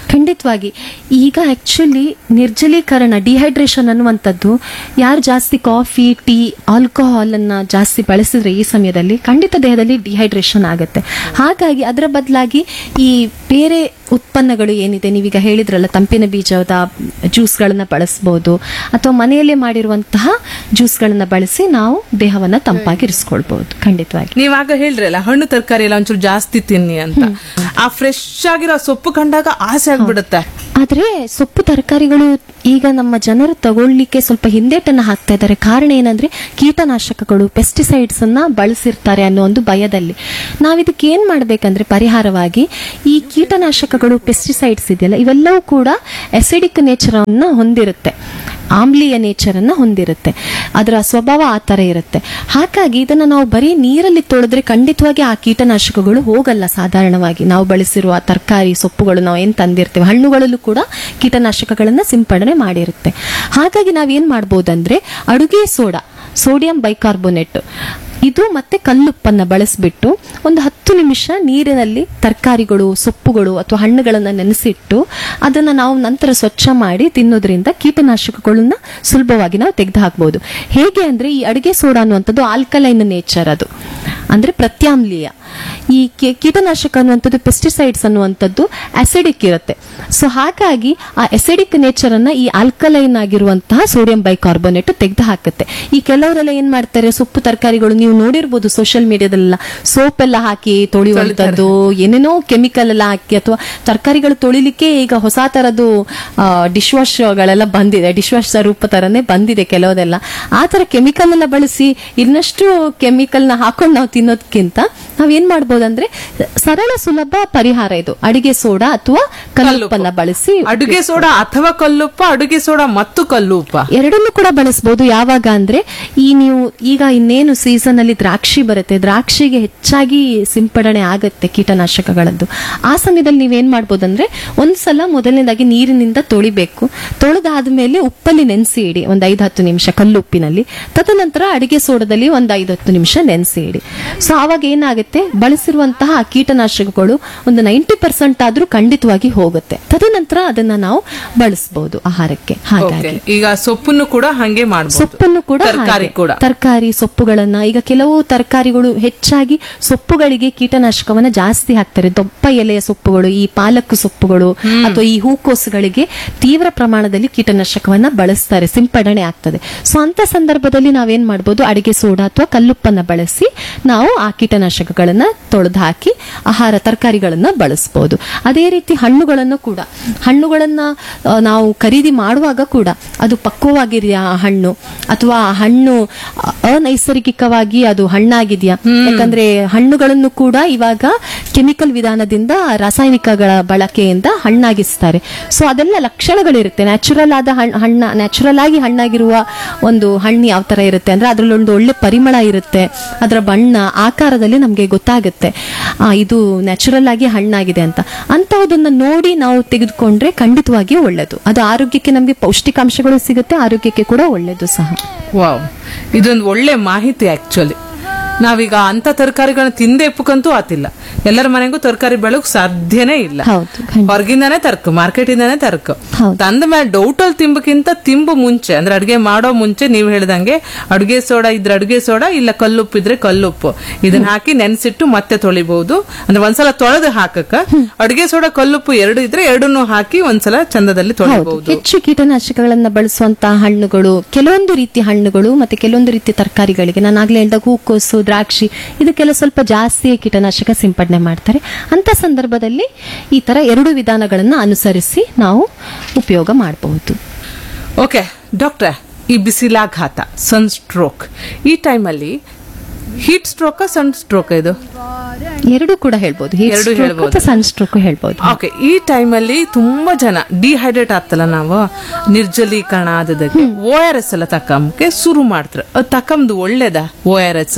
ಖಂಡಿತವಾಗಿ ಈಗ ಆಕ್ಚುಲಿ ನಿರ್ಜಲೀಕರಣ ಡಿಹೈಡ್ರೇಷನ್ ಅನ್ನುವಂಥದ್ದು ಯಾರು ಜಾಸ್ತಿ ಕಾಫಿ ಟೀ ಆಲ್ಕೋಹಾಲ್ ಅನ್ನ ಜಾಸ್ತಿ ಬಳಸಿದ್ರೆ ಈ ಸಮಯದಲ್ಲಿ ಖಂಡಿತ ದೇಹದಲ್ಲಿ ಡಿಹೈಡ್ರೇಷನ್ ಆಗುತ್ತೆ ಹಾಗಾಗಿ ಅದರ ಬದಲಾಗಿ ಈ ಬೇರೆ ಉತ್ಪನ್ನಗಳು ಏನಿದೆ ನೀವೀಗ ಹೇಳಿದ್ರಲ್ಲ ತಂಪಿನ ಬೀಜದ ಜ್ಯೂಸ್ಗಳನ್ನ ಬಳಸ್ಬೋದು ಅಥವಾ ಮನೆಯಲ್ಲೇ ಮಾಡಿರುವಂತಹ ಜ್ಯೂಸ್ಗಳನ್ನ ಬಳಸಿ ನಾವು ದೇಹವನ್ನ ತಂಪಾಗಿರಿಸ್ಕೊಳ್ಬಹುದು ಖಂಡಿತವಾಗಿ ನೀವಾಗ ಹೇಳ್ರಲ್ಲ ಹಣ್ಣು ತರಕಾರಿ ಎಲ್ಲ ಒಂಚೂರು ಜಾಸ್ತಿ ತಿನ್ನಿ ಅಂತ ಆ ಫ್ರೆಶ್ ಆಗಿರೋ ಸೊಪ್ಪು ಕಂಡಾಗ ಆಸೆ ಆಗ್ಬಿಡುತ್ತೆ ಆದ್ರೆ ಸೊಪ್ಪು ತರಕಾರಿಗಳು ಈಗ ನಮ್ಮ ಜನರು ತಗೊಳ್ಳಿಕ್ಕೆ ಸ್ವಲ್ಪ ಹಿಂದೇಟನ್ನ ಹಾಕ್ತಾ ಇದ್ದಾರೆ ಕಾರಣ ಏನಂದ್ರೆ ಕೀಟನಾಶಕಗಳು ಪೆಸ್ಟಿಸೈಡ್ಸ್ ಅನ್ನ ಬಳಸಿರ್ತಾರೆ ಅನ್ನೋ ಒಂದು ಭಯದಲ್ಲಿ ನಾವಿದಕ್ಕೆ ಏನ್ ಮಾಡ್ಬೇಕಂದ್ರೆ ಪರಿಹಾರವಾಗಿ ಈ ಕೀಟನಾಶಕಗಳು ಪೆಸ್ಟಿಸೈಡ್ಸ್ ಇದೆಯಲ್ಲ ಇವೆಲ್ಲವೂ ಕೂಡ ಎಸಿಡಿಕ್ ನೇಚರ್ ಅನ್ನ ಹೊಂದಿರುತ್ತೆ ಆಮ್ಲೀಯ ನೇಚರ್ ಅನ್ನ ಹೊಂದಿರುತ್ತೆ ಅದರ ಸ್ವಭಾವ ಆ ತರ ಇರುತ್ತೆ ಹಾಗಾಗಿ ಇದನ್ನ ನಾವು ಬರೀ ನೀರಲ್ಲಿ ತೊಳೆದ್ರೆ ಖಂಡಿತವಾಗಿ ಆ ಕೀಟನಾಶಕಗಳು ಹೋಗಲ್ಲ ಸಾಧಾರಣವಾಗಿ ನಾವು ಬಳಸಿರುವ ತರಕಾರಿ ಸೊಪ್ಪುಗಳು ನಾವು ಏನ್ ತಂದಿರ್ತೇವೆ ಹಣ್ಣುಗಳಲ್ಲೂ ಕೂಡ ಕೀಟನಾಶಕಗಳನ್ನ ಸಿಂಪಡಣೆ ಮಾಡಿರುತ್ತೆ ಹಾಗಾಗಿ ನಾವೇನ್ ಮಾಡ್ಬೋದಂದ್ರೆ ಅಡುಗೆ ಸೋಡಾ ಸೋಡಿಯಂ ಬೈಕಾರ್ಬೋನೇಟ್ ಇದು ಮತ್ತೆ ಕಲ್ಲುಪ್ಪನ್ನ ಬಳಸಿಬಿಟ್ಟು ಒಂದು ಹತ್ತು ನಿಮಿಷ ನೀರಿನಲ್ಲಿ ತರಕಾರಿಗಳು ಸೊಪ್ಪುಗಳು ಅಥವಾ ಹಣ್ಣುಗಳನ್ನ ನೆನೆಸಿಟ್ಟು ಅದನ್ನ ನಾವು ನಂತರ ಸ್ವಚ್ಛ ಮಾಡಿ ತಿನ್ನೋದ್ರಿಂದ ಕೀಟನಾಶಕಗಳನ್ನ ಸುಲಭವಾಗಿ ನಾವು ತೆಗೆದು ಹಾಕ್ಬೋದು ಹೇಗೆ ಅಂದ್ರೆ ಈ ಅಡಿಗೆ ಸೋಡಾ ಅನ್ನುವಂಥದ್ದು ಆಲ್ಕಲೈನ್ ನೇಚರ್ ಅದು ಅಂದ್ರೆ ಪ್ರತ್ಯಾಮ್ಲೀಯ ಈ ಕೀ- ಕೀಟನಾಶಕ ಅನ್ನುವಂಥದ್ದು ಪೆಸ್ಟಿಸೈಡ್ಸ್ ಅನ್ನುವಂಥದ್ದು ಅಸಿಡಿಕ್ ಇರುತ್ತೆ ಸೊ ಹಾಗಾಗಿ ಆ ಅಸಿಡಿಕ್ ನೇಚರ್ ಅನ್ನ ಈ ಆಲ್ಕಲೈನ್ ಆಗಿರುವಂತಹ ಸೋಡಿಯಂ ಬೈಕಾರ್ಬೋನೇಟ್ ತೆಗೆದು ಹಾಕುತ್ತೆ ಈ ಕೆಲವರೆಲ್ಲ ಏನ್ ಮಾಡ್ತಾರೆ ಸೊಪ್ಪು ತರಕಾರಿಗಳು ನೀವು ನೋಡಿರ್ಬೋದು ಸೋಷಿಯಲ್ ಮೀಡಿಯಾದಲ್ಲೆಲ್ಲ ಸೋಪ್ ಎಲ್ಲ ಹಾಕಿ ತೊಳೆಯುವಂಥದ್ದು ಏನೇನೋ ಕೆಮಿಕಲ್ ಎಲ್ಲ ಹಾಕಿ ಅಥವಾ ತರಕಾರಿಗಳು ತೊಳಿಲಿಕ್ಕೆ ಈಗ ಹೊಸ ತರದ್ದು ಡಿಶ್ ವಾಶ್ಗಳೆಲ್ಲ ಬಂದಿದೆ ಡಿಶ್ ವಾಶ್ ರೂಪ ತರನೇ ಬಂದಿದೆ ಕೆಲವುದೆಲ್ಲ ಆ ತರ ಕೆಮಿಕಲ್ ಎಲ್ಲ ಬಳಸಿ ಇನ್ನಷ್ಟು ಕೆಮಿಕಲ್ ನ ಹಾಕೊಂಡು ನಾವು ತಿನ್ನೋದಕ್ಕಿಂತ ನಾವೇನ್ ಮಾಡ್ಬೋದಂದ್ರೆ ಸರಳ ಸುಲಭ ಪರಿಹಾರ ಇದು ಅಡಿಗೆ ಸೋಡಾ ಅಥವಾ ಕಲ್ಲುಪ್ಪನ್ನ ಬಳಸಿ ಅಡುಗೆ ಸೋಡಾ ಅಥವಾ ಕಲ್ಲುಪ್ಪ ಅಡುಗೆ ಸೋಡಾ ಮತ್ತು ಕಲ್ಲುಪ್ಪ ಎರಡನ್ನೂ ಕೂಡ ಬಳಸಬಹುದು ಯಾವಾಗ ಅಂದ್ರೆ ಈ ನೀವು ಈಗ ಇನ್ನೇನು ಸೀಸನ್ ಅಲ್ಲಿ ದ್ರಾಕ್ಷಿ ಬರುತ್ತೆ ದ್ರಾಕ್ಷಿಗೆ ಹೆಚ್ಚಾಗಿ ಸಿಂಪಡಣೆ ಆಗತ್ತೆ ಕೀಟನಾಶಕಗಳದ್ದು ಆ ಸಮಯದಲ್ಲಿ ನೀವೇನ್ ಮಾಡ್ಬೋದಂದ್ರೆ ಒಂದ್ಸಲ ಮೊದಲನೇದಾಗಿ ನೀರಿನಿಂದ ತೊಳಿಬೇಕು ತೊಳೆದಾದ್ಮೇಲೆ ಉಪ್ಪಲ್ಲಿ ನೆನೆಸಿ ಇಡಿ ಒಂದ್ ಐದ್ ಹತ್ತು ನಿಮಿಷ ಕಲ್ಲುಪ್ಪಿನಲ್ಲಿ ತದನಂತರ ಅಡಿಗೆ ಸೋಡದಲ್ಲಿ ಒಂದ್ ಐದ್ ಹತ್ತು ನಿಮಿಷ ನೆನೆಸಿ ಇಡಿ ಸೊ ಆವಾಗ ಏನಾಗುತ್ತೆ ಬಳಸಿರುವಂತಹ ಆ ಕೀಟನಾಶಕಗಳು ಒಂದು ನೈಂಟಿ ಪರ್ಸೆಂಟ್ ಆದ್ರೂ ಖಂಡಿತವಾಗಿ ಹೋಗುತ್ತೆ ತದನಂತರ ಅದನ್ನ ನಾವು ಬಳಸಬಹುದು ಆಹಾರಕ್ಕೆ ಹಾಗಾಗಿ Okay. ಈಗ ಸೊಪ್ಪನ್ನು ಕೂಡ ಹಂಗೆ ಮಾಡಬಹುದು ಸೊಪ್ಪನ್ನು ಕೂಡ ತರಕಾರಿ ಹಾಗೆ. ಕೂಡ ತರಕಾರಿ ಸೊಪ್ಪುಗಳನ್ನ ಈಗ ಕೆಲವು ತರಕಾರಿಗಳು ಹೆಚ್ಚಾಗಿ ಸೊಪ್ಪುಗಳಿಗೆ ಕೀಟನಾಶಕವನ್ನ ಜಾಸ್ತಿ ಹಾಕ್ತಾರೆ ದೊಪ್ಪ ಎಲೆಯ ಸೊಪ್ಪುಗಳು ಈ ಪಾಲಕ್ ಸೊಪ್ಪುಗಳು ಅಥವಾ ಈ ಹೂಕೋಸುಗಳಿಗೆ ತೀವ್ರ ಪ್ರಮಾಣದಲ್ಲಿ ಕೀಟನಾಶಕವನ್ನ ಬಳಸ್ತಾರೆ ಸಿಂಪಡಣೆ ಆಗ್ತದೆ ಸೊ ಅಂತ ಸಂದರ್ಭದಲ್ಲಿ ನಾವೇನ್ ಮಾಡ್ಬೋದು ಅಡಿಗೆ ಸೋಡಾ ಅಥವಾ ಕಲ್ಲುಪ್ಪನ್ನ ಬಳಸಿ ನಾವು ಆ ಕೀಟನಾಶಕಗಳನ್ನ ತೊಳೆದು ಹಾಕಿ ಆಹಾರ ತರಕಾರಿಗಳನ್ನ ಬಳಸಬಹುದು ಅದೇ ರೀತಿ ಹಣ್ಣುಗಳನ್ನು ಕೂಡ ಹಣ್ಣುಗಳನ್ನ ಆ, ನಾವು ಖರೀದಿ ಮಾಡುವಾಗ ಕೂಡ ಅದು ಪಕ್ವವಾಗಿದೆಯಾ ಆ ಹಣ್ಣು ಅಥವಾ ಆ ಹಣ್ಣು ಅ- ಅನೈಸರ್ಗಿಕವಾಗಿ ಅದು ಹಣ್ಣಾಗಿದೆಯಾ ಯಾಕಂದ್ರೆ ಹಣ್ಣುಗಳನ್ನು ಕೂಡ ಇವಾಗ ಕೆಮಿಕಲ್ ವಿಧಾನದಿಂದ ರಾಸಾಯನಿಕಗಳ ಬಳಕೆಯಿಂದ ಹಣ್ಣಾಗಿಸ್ತಾರೆ ಸೊ ಅದೆಲ್ಲ ಲಕ್ಷಣಗಳಿರುತ್ತೆ ನ್ಯಾಚುರಲ್ ಆದ ಹಣ್- ಹಣ್ಣ ನ್ಯಾಚುರಲ್ ಆಗಿ ಹಣ್ಣಾಗಿರುವ ಒಂದು ಹಣ್ಣು ಯಾವ ತರ ಇರುತ್ತೆ ಅಂದ್ರೆ ಅದ್ರಲ್ಲಿ ಒಂದು ಒಳ್ಳೆ ಪರಿಮಳ ಇರುತ್ತೆ ಅದರ ಬಣ್ಣ ಆಕಾರದಲ್ಲಿ ನಮಗೆ ಗೊತ್ತಾಗುತ್ತೆ ಆ, ಇದು ನ್ಯಾಚುರಲ್ ಆಗಿ ಹಣ್ಣಾಗಿದೆ ಅಂತ ಅಂತಹದನ್ನ ನೋಡಿ ನಾವು ತೆಗೆದುಕೊಂಡ್ರೆ ಖಂಡಿತವಾಗಿಯೂ ಒಳ್ಳೆಯದು ಅದು ಆರೋಗ್ಯಕ್ಕೆ ನಮಗೆ ಪೌಷ್ಟಿಕಾಂಶಗಳು ಸಿಗುತ್ತೆ ಆರೋಗ್ಯಕ್ಕೆ ಕೂಡ ಒಳ್ಳೆಯದು ಸಹ ವಾವ್ ಇದೊಂದು ಒಳ್ಳೆ ಮಾಹಿತಿ ಆಕ್ಚುಲಿ ನಾವೀಗ ಅಂತ ತರಕಾರಿಗಳನ್ನ ತಿಂದೆ ಎಪ್ಪಕ್ಕಂತೂ ಆತಿಲ್ಲ ಎಲ್ಲರ ಮನೆಗೂ ತರಕಾರಿ ಬೆಳಕ್ ಸಾಧ್ಯನೇ ಇಲ್ಲ ಹೌದು ಖಂಡಿತ. ಹೊರಗಿಂದಾನೇ ತರ್ಕ ಮಾರ್ಕೆಟ್ ಇಂದಾನೇ ತರ್ಕ ಹೌದು. ತಂದ ಮೇಲೆ ಡೌಟ್ ಅಲ್ಲಿ ತಿಂಬಕ್ಕಿಂತ ತಿಂಬು ಮುಂಚೆ ಅಂದ್ರೆ ಅಡ್ಗೆ ಮಾಡೋ ಮುಂಚೆ ನೀವು ಹೇಳ್ದಂಗೆ ಅಡುಗೆ ಸೋಡಾ ಇದ್ರೆ ಅಡುಗೆ ಸೋಡಾ ಇಲ್ಲ ಕಲ್ಲುಪ್ಪು ಇದ್ರೆ ಕಲ್ಲುಪ್ಪು ಇದನ್ನ ಹಾಕಿ ನೆನ್ಸಿಟ್ಟು ಮತ್ತೆ ತೊಳಿಬಹುದು ಅಂದ್ರೆ ಒಂದ್ಸಲ ತೊಳೆದು ಹಾಕಕ್ಕ ಅಡುಗೆ ಸೋಡಾ ಕಲ್ಲುಪ್ಪು ಎರಡು ಇದ್ರೆ ಎರಡನ್ನೂ ಹಾಕಿ ಒಂದ್ಸಲ ಚಂದದಲ್ಲಿ ಹೌದು ತೊಳಿಬಹುದು ಹೆಚ್ಚು ಕೀಟನಾಶಕಗಳನ್ನ ಬಳಸುವಂತಹ ಹಣ್ಣುಗಳು ಕೆಲವೊಂದು ರೀತಿ ಹಣ್ಣುಗಳು ಮತ್ತೆ ಕೆಲವೊಂದು ರೀತಿ ತರಕಾರಿಗಳಿಗೆ ನಾನು ಆಗ್ಲೇ ಹೇಳ್ದಾಗ ಹೂಕೋಸು ದ್ರಾಕ್ಷಿ ಇದಕ್ಕೆಲ್ಲ ಸ್ವಲ್ಪ ಜಾಸ್ತಿ ಕೀಟನಾಶಕ ಸಿಂಪಡಣೆ ಮಾಡ್ತಾರೆ ಅಂತ ಸಂದರ್ಭದಲ್ಲಿ ಈ ತರ ಎರಡು ವಿಧಾನಗಳನ್ನ ಅನುಸರಿಸಿ ನಾವು ಉಪಯೋಗ ಮಾಡಬಹುದು ಓಕೆ ಡಾಕ್ಟ್ರೆ ಈ ಬಿಸಿಲಾಘಾತ ಸನ್ ಸ್ಟ್ರೋಕ್ ಈ ಟೈಮಲ್ಲಿ ಹೀಟ್ ಸ್ಟ್ರೋಕ್ ಸನ್ ಸ್ಟ್ರೋಕ್ ಇದು ಎರಡು ಕೂಡ ಹೇಳ್ಬೋದು ಎರಡು ಹೇಳ್ಬೋದು. ಸನ್ ಸ್ಟ್ರೋಕ್ ಹೇಳ್ಬೋದು ಓಕೆ ಈ ಟೈಮಲ್ಲಿ ತುಂಬಾ ಜನ ಡಿಹೈಡ್ರೇಟ್ ಆಗ್ತಲ್ಲ ನಾವು ನಿರ್ಜಲೀಕರಣ ಆದದಕ್ಕೆ ಓ ಆರ್ ಎಸ್ ಎಲ್ಲ ತಕ್ಕಂಬಕ್ಕೆ ಶುರು ಮಾಡ್ತಾರೆ ಅದು ತಕ್ಕಂದು ಒಳ್ಳೇದಾ ಓ ಆರ್ ಎಸ್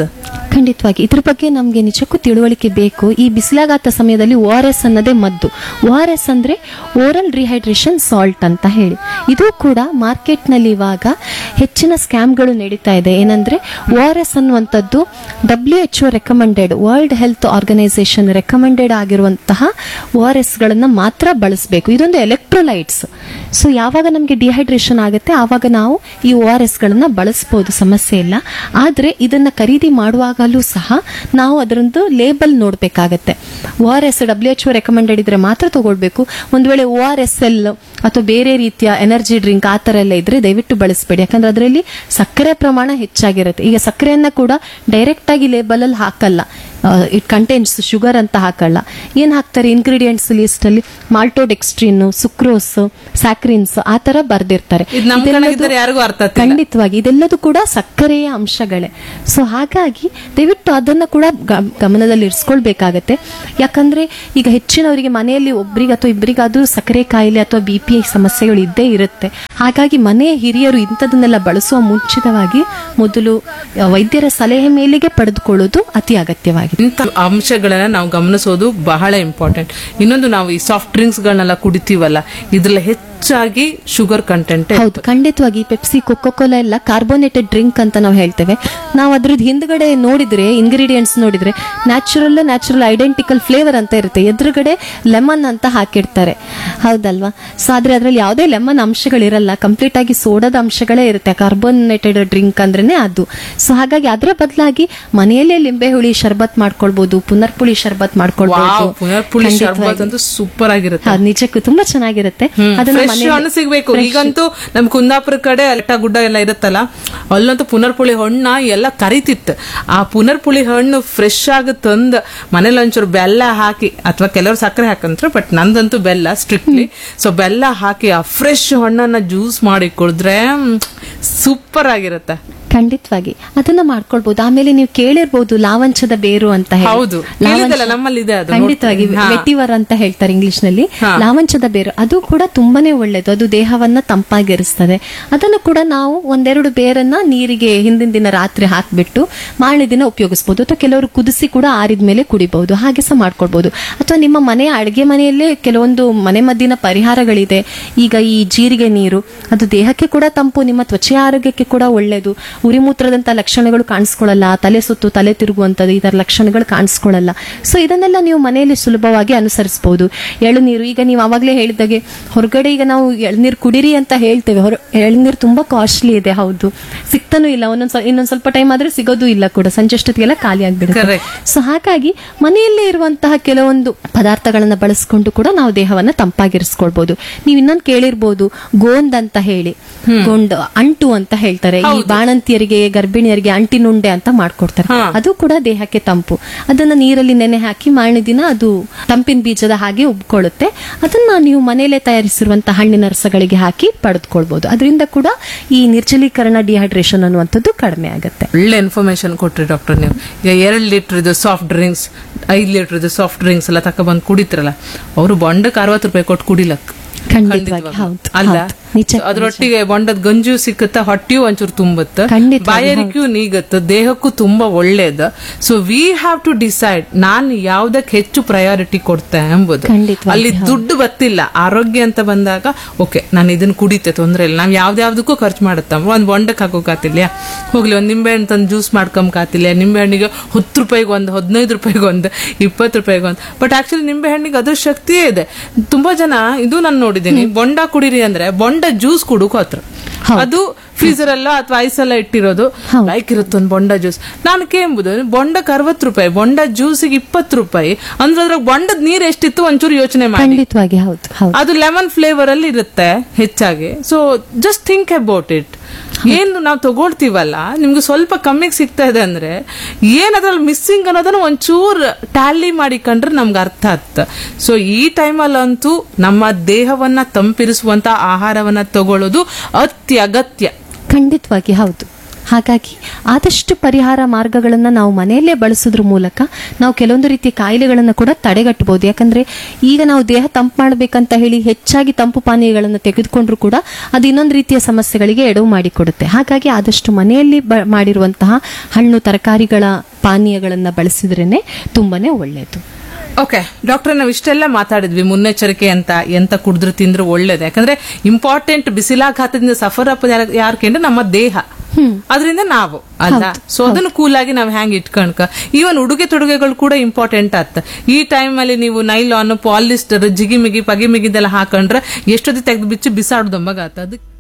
ಖಂಡಿತವಾಗಿ ಇದ್ರ ಬಗ್ಗೆ ನಮಗೆ ನಿಜಕ್ಕೂ ತಿಳುವಳಿಕೆ ಬೇಕು ಈ ಬಿಸಿಲಾಗಾತ ಸಮಯದಲ್ಲಿ ಓ ಆರ್ ಎಸ್ ಅನ್ನೋದೇ ಮದ್ದು ಓ ಆರ್ ಎಸ್ ಅಂದ್ರೆ ಓರಲ್ ರಿಹೈಡ್ರೇಷನ್ ಸಾಲ್ಟ್ ಅಂತ ಹೇಳಿ ಇದು ಕೂಡ ಮಾರ್ಕೆಟ್ನಲ್ಲಿ ಇವಾಗ ಹೆಚ್ಚಿನ ಸ್ಕ್ಯಾಮ್ಗಳು ನಡೀತಾ ಇದೆ ಏನಂದ್ರೆ ಓ ಆರ್ ಎಸ್ ಅನ್ನುವಂಥದ್ದು W H O recommended world health organisation recommended ಆಗಿರುವಂತಹ ಓ ಆರ್ ಎಸ್ಗಳನ್ನು ಮಾತ್ರ ಬಳಸಬೇಕು ಇದೊಂದು ಎಲೆಕ್ಟ್ರೋಲೈಟ್ಸ್ ಸೊ ಯಾವಾಗ ನಮಗೆ ಡಿಹೈಡ್ರೇಷನ್ ಆಗುತ್ತೆ ಆವಾಗ ನಾವು ಈ ಓ ಆರ್ ಎಸ್ಗಳನ್ನು ಬಳಸ್ಬೋದು ಸಮಸ್ಯೆ ಇಲ್ಲ ಆದರೆ ಇದನ್ನ ಖರೀದಿ ಮಾಡುವಾಗಲೂ ಸಹ ನಾವು ಅದರೊಂದು ಲೇಬಲ್ ನೋಡಬೇಕಾಗತ್ತೆ O R S W H O recommended ಇದ್ರೆ ಮಾತ್ರ ತಗೊಳ್ಬೇಕು ಒಂದು ವೇಳೆ ಓ ಆರ್ ಎಸ್ ಎಲ್ ಅಥವಾ ಬೇರೆ ರೀತಿಯ ಎನರ್ಜಿ ಡ್ರಿಂಕ್ ಆ ಥರ ಎಲ್ಲ ಇದ್ರೆ ದಯವಿಟ್ಟು ಬಳಸಬೇಡಿ ಯಾಕಂದ್ರೆ ಅದರಲ್ಲಿ ಸಕ್ಕರೆ ಪ್ರಮಾಣ ಹೆಚ್ಚಾಗಿರುತ್ತೆ ಈಗ ಸಕ್ಕರೆಯನ್ನ ಕೂಡ ಡೈರೆಕ್ಟ್ ಆಗಿ ಲೇಬಲ್ ಅಲ್ಲಿ ಹಾಕಲ್ಲ ಇಟ್ ಕಂಟೆಂಟ್ಸ್ ಶುಗರ್ ಅಂತ ಹಾಕಲ್ಲ ಏನ್ ಹಾಕ್ತಾರೆ ಇಂಗ್ರೀಡಿಯೆಂಟ್ಸ್ ಲಿಸ್ಟ್ ಅಲ್ಲಿ ಮಾಲ್ಟೋಡೆಕ್ಸ್ಟ್ರಿನ್ ಸುಕ್ರೋಸ್ ಸ್ಯಾಕ್ರಿನ್ಸ್ ಆ ತರ ಬರ್ದಿರ್ತಾರೆ ಇದು ನಮ್ ಇದೆಲ್ಲದು- ಕಣಗಿದ್ರೆ ಯಾರಿಗೂ ಅರ್ಥ ಆಗ್ತಿಲ್ಲ. ಖಂಡಿತವಾಗಿ ಇದೆಲ್ಲದೂ ಕೂಡ ಸಕ್ಕರೆಯ ಅಂಶಗಳೇ ಸೊ ಹಾಗಾಗಿ ದಯವಿಟ್ಟು ಅದನ್ನ ಕೂಡ ಗ- ಗಮನದಲ್ಲಿ ಇರಿಸ್ಕೊಳ್ಬೇಕಾಗತ್ತೆ ಯಾಕಂದ್ರೆ ಈಗ ಹೆಚ್ಚಿನವರಿಗೆ ಮನೆಯಲ್ಲಿ ಒಬ್ರಿಗೆ ಅಥವಾ ಇಬ್ಬರಿಗಾದ್ರೂ ಸಕ್ಕರೆ ಕಾಯಿಲೆ ಅಥವಾ ಬಿ ಪಿ ಸಮಸ್ಯೆಗಳು ಇದ್ದೇ ಇರುತ್ತೆ ಹಾಗಾಗಿ ಮನೆಯ ಹಿರಿಯರು ಇಂಥದನ್ನೆಲ್ಲ ಬಳಸುವ ಮುಂಚಿತವಾಗಿ ಮೊದಲು ಆ, ವೈದ್ಯರ ಸಲಹೆ ಮೇಲೆಗೆ ಪಡೆದುಕೊಳ್ಳೋದು ಅತಿ ಅಗತ್ಯವಾಗಿದೆ ಇಂಥ ಅಂಶಗಳನ್ನ ನಾವು ಗಮನಿಸೋದು ಬಹಳ ಇಂಪಾರ್ಟೆಂಟ್ ಇನ್ನೊಂದು ನಾವು ಈ ಸಾಫ್ಟ್ ಡ್ರಿಂಕ್ಸ್ ಗಳನ್ನೆಲ್ಲ ಕುಡಿತೀವಲ್ಲ ಇದ್ರಲ್ಲಿ ಹೆಚ್ಚಾಗಿ ಶುಗರ್ ಕಂಟೆಂಟ್ ಹೌದು ಖಂಡಿತವಾಗಿ ಪೆಪ್ಸಿ ಕೋಕೋಕೋಲಾ ಎಲ್ಲ ಕಾರ್ಬೋನೇಟೆಡ್ ಡ್ರಿಂಕ್ ಅಂತ ನಾವು ಹೇಳ್ತೇವೆ ನಾವು ಅದ್ರದ್ದು ಹಿಂದ್ಗಡೆ ನೋಡಿದ್ರೆ ಇಂಗ್ರೀಡಿಯೆಂಟ್ಸ್ ನೋಡಿದ್ರೆ ನ್ಯಾಚುರಲ್ ನ್ಯಾಚುರಲ್ ಐಡೆಂಟಿಕಲ್ ಫ್ಲೇವರ್ ಅಂತ ಇರುತ್ತೆ ಎದುರುಗಡೆ ಲೆಮನ್ ಅಂತ ಹಾಕಿರ್ತಾರೆ ಹೌದಲ್ವಾ ಸೊ ಆದ್ರೆ ಅದ್ರಲ್ಲಿ ಯಾವುದೇ ಲೆಮನ್ ಅಂಶಗಳಿರಲ್ಲ ಕಂಪ್ಲೀಟ್ ಆಗಿ ಸೋಡಾದ ಅಂಶಗಳೇ ಇರುತ್ತೆ ಕಾರ್ಬೋನೇಟೆಡ್ ಡ್ರಿಂಕ್ ಅಂದ್ರೇನೆ ಅದು ಸೊ ಹಾಗಾಗಿ ಅದರ ಬದಲಾಗಿ ಮನೆಯಲ್ಲೇ ಲಿಂಬೆ ಹುಳಿ ಶರ್ಬತ್ ಮಾಡ್ಕೊಳ್ಬಹುದು ಪುನರ್ಪುಳಿ ಶರ್ಬತ್ ಮಾಡ್ಕೊಳ್ಬಹುದು ವಾವ್ ಪುನರ್ಪುಳಿ ಶರ್ಬತ್ ಖಂಡಿತವಾಗಿ. ಅಂತೂ ಸೂಪರ್ ಆಗಿರುತ್ತೆ ಹೌದು, ನಿಜಕ್ಕೂ ತುಂಬಾ ಚೆನ್ನಾಗಿರುತ್ತೆ ಅದನ್ನ ಫ್ರೆಶ್ ಮನೆಯಲ್ಲಿ- ಹಣ್ಣು ಸಿಗ್ಬೇಕು fresh. ಈಗಂತೂ ನಮ್ ಕುಂದಾಪುರ ಕಡೆ ಅಲ್ಟ ಗುಡ್ಡ ಎಲ್ಲ ಇರುತ್ತಲ್ಲ ಅಲ್ಲಂತೂ ಪುನರ್ಪುಳಿ ಹಣ್ಣ ಎಲ್ಲ ಕರಿತಿತ್ತು ಆ ಪುನರ್ಪುಳಿ ಹಣ್ಣು ಫ್ರೆಶ್ ಆಗಿ ತಂದ್ ಮನೇಲಿ ಒಂಚೂರು ಬೆಲ್ಲ ಹಾಕಿ ಅಥವಾ ಕೆಲವರು ಸಕ್ಕರೆ ಹಾಕಂತಾರೆ ಬಟ್ ನಂದಂತೂ ಬೆಲ್ಲ ಸ್ಟ್ರಿಕ್ಟ್ಲಿ ಸೊ ಬೆಲ್ಲ ಹಾಕಿ ಆ ಫ್ರೆಶ್ ಹಣ್ಣನ್ನ ಜ್ಯೂಸ್ ಮಾಡಿ ಕುಡಿದ್ರೆ ಸೂಪರ್ ಆಗಿರುತ್ತೆ ಖಂಡಿತವಾಗಿ ಅದನ್ನ ಮಾಡ್ಕೊಳ್ಬಹುದು ಆಮೇಲೆ ನೀವು ಕೇಳಿರ್ಬೋದು ಲಾವಂಚದ ಬೇರು ಅಂತ ಹೇಳಿ ಹೌದು. ಲಾವಂಚ- ಕೇಳಿದ್ದಲ್ಲ, ನಮ್ಮಲ್ಲಿ ಇದೆ ಅದು, ಖಂಡಿತವಾಗಿ ನೋಡ್ತೀನಿ. ಹಾ. ವೆಟಿವರ್ ಅಂತ ಹೇಳ್ತಾರೆ ಇಂಗ್ಲಿಷ್ ನಲ್ಲಿ ಹಾ. ಲಾವಂಚದ ಬೇರು ಅದು ಕೂಡ ತುಂಬಾನೇ ಒಳ್ಳೇದು ಅದು ದೇಹವನ್ನ ತಂಪಾಗಿರಿಸ್ತದೆ ಅದನ್ನು ಕೂಡ ನಾವು ಒಂದೆರಡು ಬೇರನ್ನ ನೀರಿಗೆ ಹಿಂದಿನ ದಿನ ರಾತ್ರಿ ಹಾಕ್ಬಿಟ್ಟು ಮಾರನೇ ದಿನ ಉಪಯೋಗಿಸಬಹುದು ಅಥವಾ ಕೆಲವರು ಕುದಿಸಿ ಕೂಡ ಆರಿದ ಮೇಲೆ ಕುಡಿಬಹುದು ಹಾಗೆ ಸಹ ಮಾಡ್ಕೊಳ್ಬಹುದು ಅಥವಾ ನಿಮ್ಮ ಮನೆಯ ಅಡುಗೆ ಮನೆಯಲ್ಲೇ ಕೆಲವೊಂದು ಮನೆ ಮದ್ದಿನ ಪರಿಹಾರಗಳಿದೆ ಈಗ ಈ ಜೀರಿಗೆ ನೀರು ಅದು ದೇಹಕ್ಕೆ ಕೂಡ ತಂಪು ನಿಮ್ಮ ತ್ವಚೆಯ ಆರೋಗ್ಯಕ್ಕೆ ಕೂಡ ಒಳ್ಳೆಯದು ಉರಿಮೂತ್ರದಂತ ಲಕ್ಷಣಗಳು ಕಾಣಿಸ್ಕೊಳ್ಳಲ್ಲ ತಲೆ ಸುತ್ತು ತಲೆ ತಿರುಗುವಂಥದ್ದು ಈ ತರ ಲಕ್ಷಣಗಳು ಕಾಣಿಸ್ಕೊಳ್ಳಲ್ಲ ಸೊ ಇದನ್ನೆಲ್ಲ ನೀವು ಮನೆಯಲ್ಲಿ ಸುಲಭವಾಗಿ ಅನುಸರಿಸಬಹುದು ಎಳನೀರು ಈಗ ನೀವು ಅವಾಗಲೇ ಹೇಳಿದಾಗೆ ಹೊರಗಡೆ ಈಗ ನಾವು ಎಳನೀರು ಕುಡಿರಿ ಅಂತ ಹೇಳ್ತೇವೆ ಹೊರ ಎಳನೀರು ತುಂಬಾ ಕಾಸ್ಟ್ಲಿ ಇದೆ ಹೌದು ಸಿಗ್ತಾನೂ ಇಲ್ಲ ಒಂದೊಂದ್ ಸ್ವ- ಇನ್ನೊಂದ್ ಸ್ವಲ್ಪ ಟೈಮ್ ಆದ್ರೆ ಸಿಗೋದು ಇಲ್ಲ ಕೂಡ ಸಂಜೆ ಅಷ್ಟೊತ್ತಿಗೆಲ್ಲ ಖಾಲಿ ಆಗ್ಬಿಡುತ್ತೆ Correct. ಸೊ ಹಾಗಾಗಿ ಮನೆಯಲ್ಲೇ ಇರುವಂತಹ ಕೆಲವೊಂದು ಪದಾರ್ಥಗಳನ್ನ ಬಳಸ್ಕೊಂಡು ಕೂಡ ನಾವು ದೇಹವನ್ನ ತಂಪಾಗಿರಿಸ್ಕೊಳ್ಬಹುದು ನೀವು ಇನ್ನೊಂದು ಕೇಳಿರ್ಬೋದು ಗೋಂದ್ ಅಂತ ಹೇಳಿ ಗೋಂದ್ ಅಂಟು ಅಂತ ಹೇಳ್ತಾರೆ ಈ ಬಾಣಂತಿಯರಿಗೆ ಗರ್ಭಿಣಿಯರಿಗೆ ಅಂಟಿನುಂಡೆ ಅಂತ ಮಾಡ್ಕೊಡ್ತಾರೆ ಹಾ. ಅದು ಕೂಡ ದೇಹಕ್ಕೆ ತಂಪು ಅದನ್ನ ನೀರಲ್ಲಿ ನೆನೆ ಹಾಕಿ ಮಾರನೇ ದಿನ ಅದು ತಂಪಿನ ಬೀಜದ ಹಾಗೆ ಉಬ್ಕೊಳ್ಳುತ್ತೆ ಅದನ್ನ ನೀವು ಮನೆಯಲ್ಲೇ ತಯಾರಿಸಿರುವಂತಹ ಹಣ್ಣಿನ ರಸಗಳಿಗೆ ಹಾಕಿ ಪಡೆದುಕೊಳ್ಬಹುದು ಅದರಿಂದ ಕೂಡ ಈ ನಿರ್ಜಲೀಕರಣ ಡಿಹೈಡ್ರೇಷನ್ ಅನ್ನುವಂಥದ್ದು ಕಡಿಮೆ ಆಗುತ್ತೆ ಒಳ್ಳೆ ಇನ್ಫಾರ್ಮೇಶನ್ ಕೊಟ್ರಿ ಡಾಕ್ಟರ್ ನೀವು ಈಗ ಎರಡ್ ಲೀಟರ್ ಇದು ಸಾಫ್ಟ್ ಡ್ರಿಂಕ್ಸ್ ಐದ್ ಲೀಟರ್ ಇದು ಸಾಫ್ಟ್ ಡ್ರಿಂಕ್ಸ್ ಎಲ್ಲ ತಕೊಬಂದು ಕುಡಿತ್ರಲ್ಲ ಅವರು ಬೊಂಡಕ್ಕೆ ಅರವತ್ತು ರೂಪಾಯಿ ಕೊಟ್ಟು ಕುಡಿಲಕ್ ಖಂಡಿತವಾಗಿ ಹೌದು ಅಲ್ಲ ಹೌದು. ನಿಜ ಅದ್ರೊಟ್ಟಿಗೆ ಬೊಂಡದ ಗಂಜು ಸಿಕ್ಕತ್ತ ಹೊಟ್ಟಿಯೂ ಒಂಚೂರು ತುಂಬುತ್ತ ಖಂಡಿತವಾಗಿ, ಬಾಯಾರಿಕೆಯೂ ನೀಗತ್ತ ದೇಹಕ್ಕೂ ತುಂಬಾ ಒಳ್ಳೇದ so we have to decide ನಾನು ಯಾವ್ದಕ್ಕೆ ಹೆಚ್ಚು ಪ್ರಯಾರಿಟಿ ಕೊಡ್ತೆ ಎಂಬುದು ಖಂಡಿತವಾಗಿ, ಅಲ್ಲಿ ದುಡ್ಡು ಬತ್ತಿಲ್ಲ ಆರೋಗ್ಯ ಅಂತ ಬಂದಾಗ ಓಕೆ ನಾನು ಇದನ್ನ ಕುಡಿತೆ ತೊಂದ್ರೆ ಇಲ್ಲ ನಾವ್ ಯಾವ್ದ್ಯಾವ್ದಕ್ಕೂ ಖರ್ಚು ಮಾಡುತ್ತಮ್ಮ ಒಂದ್ ಬೊಂಡಕ್ಕೆ ಹಾಕೋಕಾತಿಲ್ಲ ಹೋಗ್ಲಿ ಒಂದ್ ನಿಂಬೆ ಹಣ್ಣು ತಂದು ಜ್ಯೂಸ್ ಮಾಡ್ಕೊಂಬಕಾತಿಲ್ಲ ನಿಂಬೆ ಹಣ್ಣಿಗೆ ಹತ್ತು ರೂಪಾಯಿಗೆ ಒಂದು ಹದಿನೈದು ರೂಪಾಯಿಗೆ ಒಂದು ಇಪ್ಪತ್ತು ರೂಪಾಯಿಗೆ ಒಂದು ಬಟ್ ಆಕ್ಚುಲಿ ನಿಂಬೆ ಹಣ್ಣಿಗೆ ಅದ್ರ ಶಕ್ತಿಯೇ ಇದೆ ತುಂಬಾ ಜನ ಇದು ನಾನು ನೋಡಿದ್ದೀನಿ ಬೊಂಡ ಕುಡೀರಿ ಅಂದ್ರೆ ಬೊಂಡ ಜ್ಯೂಸ್ ಕುಡುಕು ಹತ್ರ ಹೌದು. ಅದು ಫ್ರೀಸರ್ ಎಲ್ಲ ಅಥವಾ ಐಸ್ ಎಲ್ಲ ಇಟ್ಟಿರೋದು ಹೌದು. ಲೈಕ್ ಇರುತ್ತೆ ಒಂದು ಬೊಂಡ ಜ್ಯೂಸ್ ನಾನು ಕೇಂಬುದು ಬೊಂಡಕ್ಕೆ ಅರವತ್ತು ರೂಪಾಯಿ ಬೊಂಡ ಜ್ಯೂಸಿಗೆ ಇಪ್ಪತ್ತು ರೂಪಾಯಿ ಅಂದ್ರೆ ಅದ್ರಾಗ ಬೊಂಡದ ನೀರ್ ಎಷ್ಟಿತ್ತು ಒಂಚೂರು ಯೋಚನೆ ಮಾಡಿ ಖಂಡಿತವಾಗಿ ಹೌದು ಹೌದು ಅದು ಲೆಮನ್ ಫ್ಲೇವರ್ ಅಲ್ಲಿ ಇರುತ್ತೆ ಹೆಚ್ಚಾಗಿ so just think about it ಏನು ನಾವು ತಗೊಳ್ತೀವಲ್ಲ ನಿಮ್ಗೆ ಸ್ವಲ್ಪ ಕಮ್ಮಿಗೆ ಸಿಗ್ತಾ ಇದೆ ಅಂದ್ರೆ ಏನ್ ಅದ್ರಲ್ಲಿ ಮಿಸ್ಸಿಂಗ್ ಅನ್ನೋದನ್ನ ಒಂಚೂರು ಟ್ಯಾಲಿ ಮಾಡಿ ಕಂಡ್ರೆ ನಮ್ಗೆ ಅರ್ಥ ಆಗ್ತ ಸೊ ಈ ಟೈಮಲ್ಲಂತೂ ನಮ್ಮ ದೇಹವನ್ನ ತಂಪಿರಿಸುವಂತ ಆಹಾರವನ್ನ ತಗೊಳ್ಳೋದು ಅತ್ಯಗತ್ಯ ಖಂಡಿತವಾಗಿ ಹೌದು ಹಾಗಾಗಿ ಆದಷ್ಟು ಪರಿಹಾರ ಮಾರ್ಗಗಳನ್ನ ನಾವು ಮನೆಯಲ್ಲೇ ಬಳಸೋದ್ರ ಮೂಲಕ ನಾವು ಕೆಲವೊಂದು ರೀತಿಯ ಕಾಯಿಲೆಗಳನ್ನು ಕೂಡ ತಡೆಗಟ್ಟಬಹುದು ಯಾಕಂದ್ರೆ ಈಗ ನಾವು ದೇಹ ತಂಪು ಮಾಡಬೇಕಂತ ಹೇಳಿ ಹೆಚ್ಚಾಗಿ ತಂಪು ಪಾನೀಯಗಳನ್ನು ತೆಗೆದುಕೊಂಡ್ರು ಕೂಡ ಅದು ಇನ್ನೊಂದು ರೀತಿಯ ಸಮಸ್ಯೆಗಳಿಗೆ ಎಡವು ಮಾಡಿಕೊಡುತ್ತೆ ಹಾಗಾಗಿ ಆದಷ್ಟು ಮನೆಯಲ್ಲಿ ಬ- ಮಾಡಿರುವಂತಹ ಹಣ್ಣು ತರಕಾರಿಗಳ ಪಾನೀಯಗಳನ್ನ ಬಳಸಿದ್ರೇನೆ ತುಂಬಾನೇ ಒಳ್ಳೇದು ಓಕೆ ಡಾಕ್ಟರ್ ನಾವು ಇಷ್ಟೆಲ್ಲ ಮಾತಾಡಿದ್ವಿ ಮುನ್ನೆಚ್ಚರಿಕೆ ಅಂತ ಎಂತ ಕುಡಿದ್ರು ತಿಂದ್ರು ಒಳ್ಳೇದು ಯಾಕಂದ್ರೆ ಇಂಪಾರ್ಟೆಂಟ್ ಬಿಸಿಲಾಘಾತದಿಂದ ಸಫರ್ ಅಪ್ ಯಾರು ಕೇಂದ್ರ ನಮ್ಮ ದೇಹ ಅದರಿಂದ ನಾವು ಅಲ್ಲ ಸೊ ಅದನ್ನು ಕೂಲ್ ಆಗಿ ನಾವು ಹ್ಯಾಂಗ್ ಇಟ್ಕಣ್ಕ ಈವನ್ ಉಡುಗೆ ತೊಡುಗೆಗಳು ಕೂಡ ಇಂಪಾರ್ಟೆಂಟ್ ಆತ ಈ ಟೈಮ್ ಅಲ್ಲಿ ನೀವು ನೈಲಾನ್ ಪಾಲಿಸ್ಟರ್ ಜಿಗಿಮಿಗಿ ಪಗಿಮಿಗಿದೆಲ್ಲ ಹಾಕೊಂಡ್ರೆ ಎಷ್ಟೊತ್ತಿ ತೆಗೆದು ಬಿಚ್ಚಿ ಬಿಸಾಡ್ದಂಬಾಗ ಆತ ಅದಕ್ಕೆ